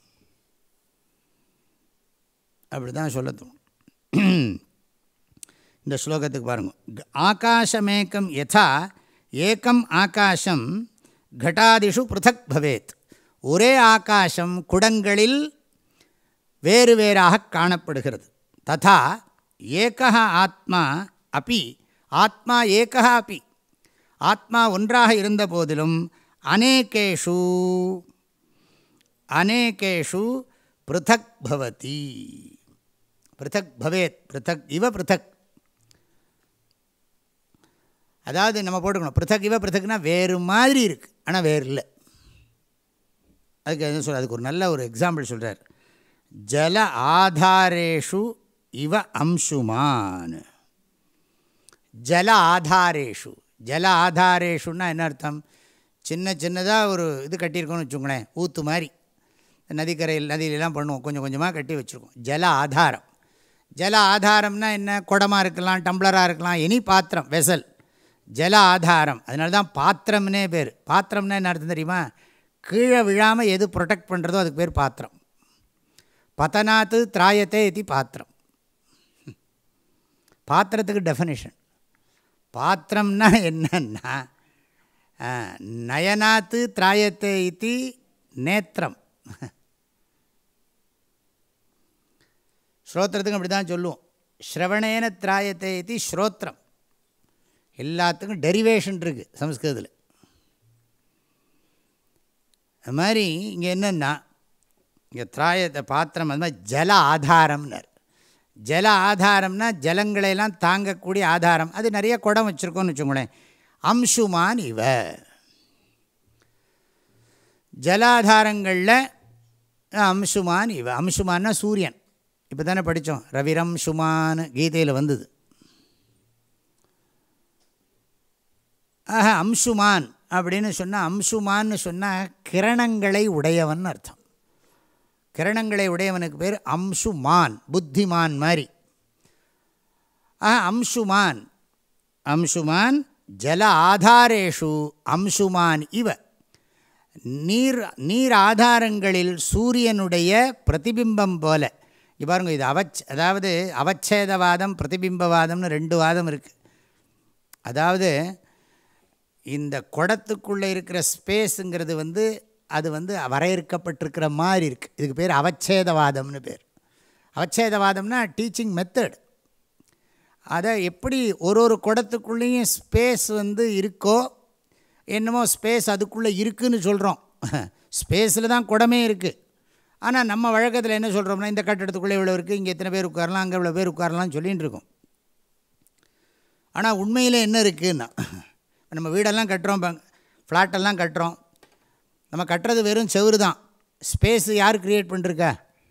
Speaker 2: அப்படி தான் சொல்ல தோணும் இந்த ஸ்லோகத்துக்கு பாருங்க ஆகாசமேக்கம் யதா ஏக்கம் ஆகாசம் கட்டாதிஷு பிருத்தக் பவேத் ஒரே ஆகாசம் குடங்களில் வேறு வேறாக காணப்படுகிறது ததா ஏகா ஆத்மா அப்பி ஆத்மா ஏகா அப்பி ஆத்மா ஒன்றாக இருந்த போதிலும் அநேகேஷு அநேகேஷு பிருத்தக் பவதி பிருத்தக் பவேத் பிருத்தக் இவ பிருத்தக் அதாவது நம்ம போட்டுக்கணும் பிருத்தக் இவ பிருத்தக்னா வேறு மாதிரி இருக்குது ஆனால் வேறு இல்லை அதுக்கு என்ன சொல்ற அதுக்கு ஒரு நல்ல ஒரு எக்ஸாம்பிள் சொல்கிறார் ஜல ஆதாரேஷு இவ அம்சுமான் ஜல ஆதாரேஷு ஜல ஆதாரேஷுன்னா என்ன அர்த்தம் சின்ன சின்னதாக ஒரு இது கட்டியிருக்கோம்னு வச்சுக்கோங்களேன் ஊற்று மாதிரி நதிக்கரையில் நதியிலலாம் பண்ணுவோம் கொஞ்சம் கொஞ்சமாக கட்டி வச்சுருக்கோம் ஜல ஆதாரம் ஜல ஆதாரம்னா என்ன குடமாக இருக்கலாம் டம்ளராக இருக்கலாம் எனி பாத்திரம் வெசல் ஜல ஆதாரம் அதனால தான் பாத்திரம்னே பேர் பாத்திரம்னா என்ன அர்த்தம் தெரியுமா கீழே விழாமல் எது ப்ரொடெக்ட் பண்ணுறதோ அதுக்கு பேர் பாத்திரம் பதனாத்து திராயத்தே இது பாத்திரம் பாத்திரத்துக்கு டெஃபனிஷன் பாத்திரம்னா என்னன்னா நயனாத்து திராயத்தே இது நேத்திரம் ஸ்ரோத்திரத்துக்கும் அப்படி தான் சொல்லுவோம் ஸ்ரவணேன திராயத்தே இது ஸ்ரோத்திரம் எல்லாத்துக்கும் டெரிவேஷன் இருக்குது சம்ஸ்கிருதத்தில் அது மாதிரி இங்கே என்னென்னா இங்கே திராயத்தை பாத்திரம் அது மாதிரி ஜல ஆதாரம்னர் ஜல ஆதாரம்னா ஜலங்களையெல்லாம் தாங்கக்கூடிய ஆதாரம் அது நிறைய குடம் வச்சுருக்கோன்னு வச்சுக்கோங்களேன் அம்சுமான் இவ ஜலாதாரங்களில் அம்சுமான் இவ அம்சுமான்னா சூரியன் இப்போ தானே படித்தோம் ரவிரம் சுமான் கீதையில் வந்தது ஆஹ அம்சுமான் அப்படின்னு சொன்னால் அம்சுமான்னு சொன்னால் கிரணங்களை உடையவன் அர்த்தம் கிரணங்களை உடையவனுக்கு பேர் அம்சுமான் புத்திமான் மாதிரி ஆஹ அம்சுமான் அம்சுமான் ஜல ஆதாரேஷு அம்சுமான் இவ நீர் நீர் ஆதாரங்களில் சூரியனுடைய பிரதிபிம்பம் போல இங்க பாருங்க இது அவச் அதாவது அவச்சேதவாதம் பிரதிபிம்பவாதம்னு ரெண்டு வாதம் இருக்குது அதாவது இந்த குடத்துக்குள்ளே இருக்கிற ஸ்பேஸுங்கிறது வந்து அது வந்து வரையறுக்கப்பட்டிருக்கிற மாதிரி இருக்குது இதுக்கு பேர் அவச்சேதவாதம்னு பேர் அவச்சேதவாதம்னா டீச்சிங் மெத்தட் அதை எப்படி ஒரு ஒரு குடத்துக்குள்ளேயும் ஸ்பேஸ் வந்து இருக்கோ என்னமோ ஸ்பேஸ் அதுக்குள்ளே இருக்குதுன்னு சொல்கிறோம் ஸ்பேஸில் தான் குடமே இருக்குது ஆனால் நம்ம வழக்கத்தில் என்ன சொல்கிறோம்னா இந்த கட்டடத்துக்குள்ளே இவ்வளோ இருக்குது இங்கே எத்தனை பேர் உட்காரலாம் அங்கே இவ்வளோ பேர் உட்காரலாம்னு சொல்லிகிட்டு இருக்கோம் ஆனால் உண்மையில் என்ன இருக்குன்னா நம்ம வீடெல்லாம் கட்டுறோம் ஃப்ளாட்டெல்லாம் கட்டுறோம் நம்ம கட்டுறது வெறும் செவுறு தான் ஸ்பேஸு யார் க்ரியேட் பண்ணிருக்கா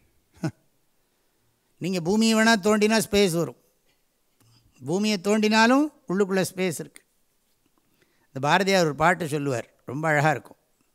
Speaker 2: நீங்கள் பூமியை வேணால் தோண்டினா ஸ்பேஸ் வரும் பூமியை தோண்டினாலும் உள்ளுக்குள்ளே ஸ்பேஸ் இருக்குது இந்த பாரதியார் ஒரு பாட்டு சொல்லுவார் ரொம்ப அழகாக இருக்கும்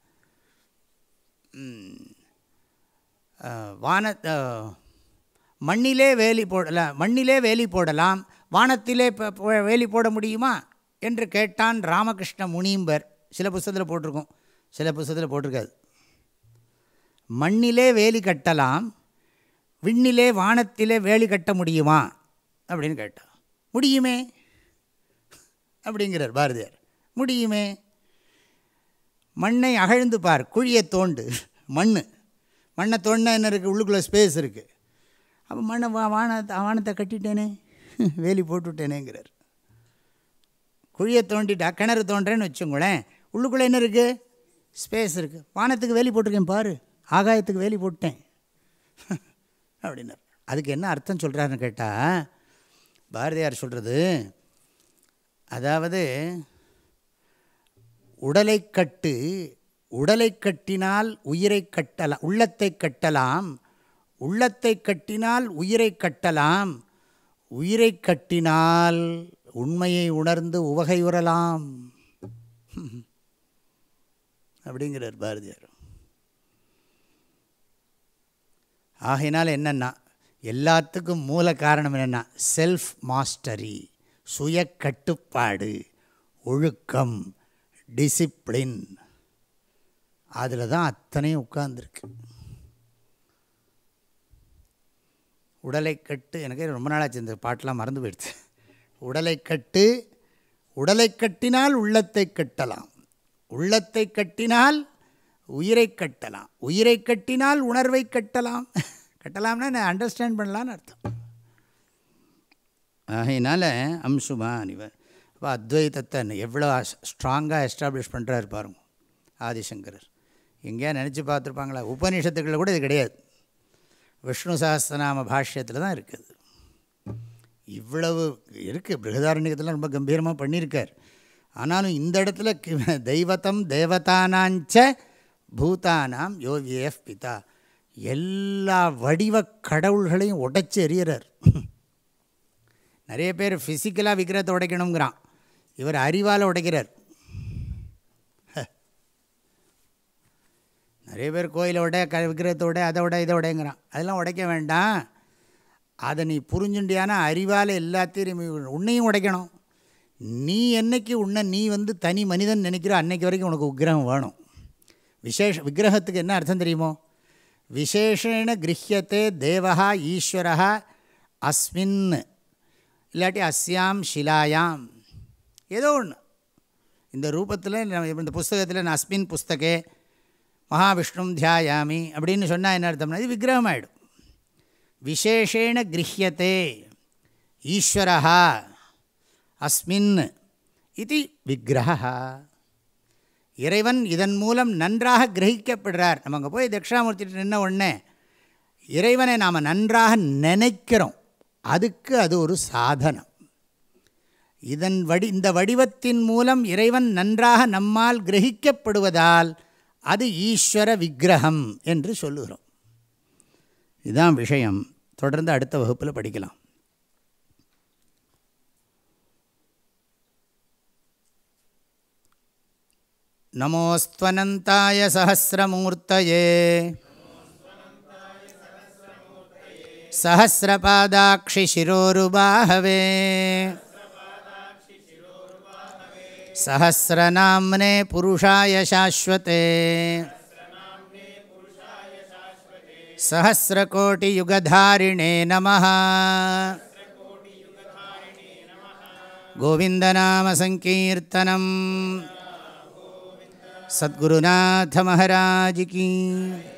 Speaker 2: வான மண்ணிலே வேலி போடலாம் மண்ணிலே வேலி போடலாம் வானத்திலே வேலி போட முடியுமா என்று கேட்டான் ராமகிருஷ்ண முனீம்பர் சில புஸ்தகத்தில் போட்டிருக்கோம் சில புஸ்தகத்தில் போட்டிருக்காது மண்ணிலே வேலி கட்டலாம் விண்ணிலே வானத்திலே வேலி கட்ட முடியுமா அப்படின்னு கேட்டான் முடியுமே அப்படிங்கிறார் பாரதியார் முடியுமே மண்ணை அகழ்ந்து பார் குழியை தோண்டு மண் மண்ணை தோண்டினா என்ன இருக்குது உள்ளுக்குள்ளே ஸ்பேஸ் இருக்குது அப்போ மண்ணை வா வானத்தை வானத்தை கட்டிட்டேனே வேலி போட்டுவிட்டேனேங்கிறார் குழியை தோண்டிட்டா கிணறு தோன்றேன்னு வச்சுங்களேன் உள்ளுக்குள்ளே என்ன இருக்குது ஸ்பேஸ் இருக்குது வானத்துக்கு வேலி போட்டிருக்கேன் பாரு ஆகாயத்துக்கு வேலி போட்டேன் அப்படின்னார் அதுக்கு என்ன அர்த்தம் சொல்கிறாருன்னு கேட்டால் பாரதியார் சொல்கிறது அதாவது உடலை கட்டு உடலை கட்டினால் உயிரை கட்டலாம் உள்ளத்தை கட்டலாம் உள்ளத்தை கட்டினால் உயிரை கட்டலாம் உயிரை கட்டினால் உண்மையை உணர்ந்து உவகையுறலாம் அப்படிங்கிறார் பாரதியார் ஆகையினால் என்னென்னா எல்லாத்துக்கும் மூல காரணம் என்னென்னா செல்ஃப் மாஸ்டரி சுய கட்டுப்பாடு ஒழுக்கம் டிசிப்ளின் அதில் தான் அத்தனையும் உட்கார்ந்துருக்கு உடலை கட்டு எனக்கு ரொம்ப நாளாச்சு இந்த பாட்டெலாம் மறந்து போயிடுச்சு உடலை கட்டு உடலை கட்டினால் உள்ளத்தை கட்டலாம் உள்ளத்தை கட்டினால் உயிரை கட்டலாம் உயிரை கட்டினால் உணர்வை கட்டலாம் கட்டலாம்னா நான் அண்டர்ஸ்டாண்ட் பண்ணலான்னு அர்த்தம் ஆகையினால் அம்சுமான் இவன் அப்போ அத்வைத்தத்தை எவ்வளோ ஸ்ட்ராங்காக எஸ்டாப்ளிஷ் பண்ணுறாரு பாருங்க ஆதிசங்கரர் எங்கேயா நினச்சி பார்த்துருப்பாங்களா உபநிஷத்துக்களில் கூட இது கிடையாது விஷ்ணு சஹஸ்திரநாம பாஷ்யத்தில் தான் இருக்குது இவ்வளவு இருக்குது பிருகதாரண்யத்தில் ரொம்ப கம்பீரமாக பண்ணியிருக்கார் ஆனாலும் இந்த இடத்துல தெய்வத்தம் தேவதானாஞ்ச பூதானாம் யோவியஃப் பிதா எல்லா வடிவ கடவுள்களையும் உடைச்சி எறிகிறார் நிறைய பேர் ஃபிசிக்கலாக விக்கிரத்தை உடைக்கணுங்கிறான் இவர் அறிவால் உடைக்கிறார் நிறைய பேர் கோயிலை உடைய க விக்கிரத்தை உடைய அதை உடைய இதை உடையங்கிறான் அதெல்லாம் உடைக்க வேண்டாம் அதை நீ புரிஞ்சுண்டியானா அறிவால் எல்லாத்தையும் உன்னையும் உடைக்கணும் நீ என்னைக்கு உன்னை நீ வந்து தனி மனிதன் நினைக்கிற அன்னைக்கு வரைக்கும் உனக்கு உக்கிரகம் வேணும் விசேஷ விக்கிரகத்துக்கு என்ன அர்த்தம் தெரியுமோ விசேஷேன கிரகியத்தே தேவா ஈஸ்வரா அஸ்மின் இல்லாட்டி அஸ்யாம் ஷிலாயாம் ஏதோ ஒன்று இந்த ரூபத்தில் இந்த புஸ்தகத்தில் நான் அஸ்மின் புஸ்தகே மகாவிஷ்ணும் தியாயாமி அப்படின்னு சொன்னால் என்ன அர்த்தம்னா இது விக்கிரகம் ஆகிடும் விசேஷேன கிரகியத்தே ஈஸ்வரா அஸ்மின் இது விக்கிரகா இறைவன் இதன் மூலம் நன்றாக கிரகிக்கப்படுறார் நம்ம அங்கே போய் தட்சிணாமூர்த்திட்டு நின்ன உடனே இறைவனை நாம் நன்றாக நினைக்கிறோம் அதுக்கு அது ஒரு சாதனம் இதன் வடி இந்த வடிவத்தின் மூலம் இறைவன் நன்றாக நம்மால் கிரகிக்கப்படுவதால் அது ஈஸ்வர விக்கிரகம் என்று சொல்லுகிறோம் இதுதான் விஷயம் தொடர்ந்து அடுத்த வகுப்பில் படிக்கலாம் नमोऽस्त्वनन्ताय सहस्रमूर्तये सहस्रपादाक्षिशिरोरुबाहवे सहस्रनाम्ने पुरुषाय शाश्वते सहस्रकोटियुगधारिणे नमः गोविन्दनामसङ्कीर्तनम् सद्गुरुनाथमहाराज की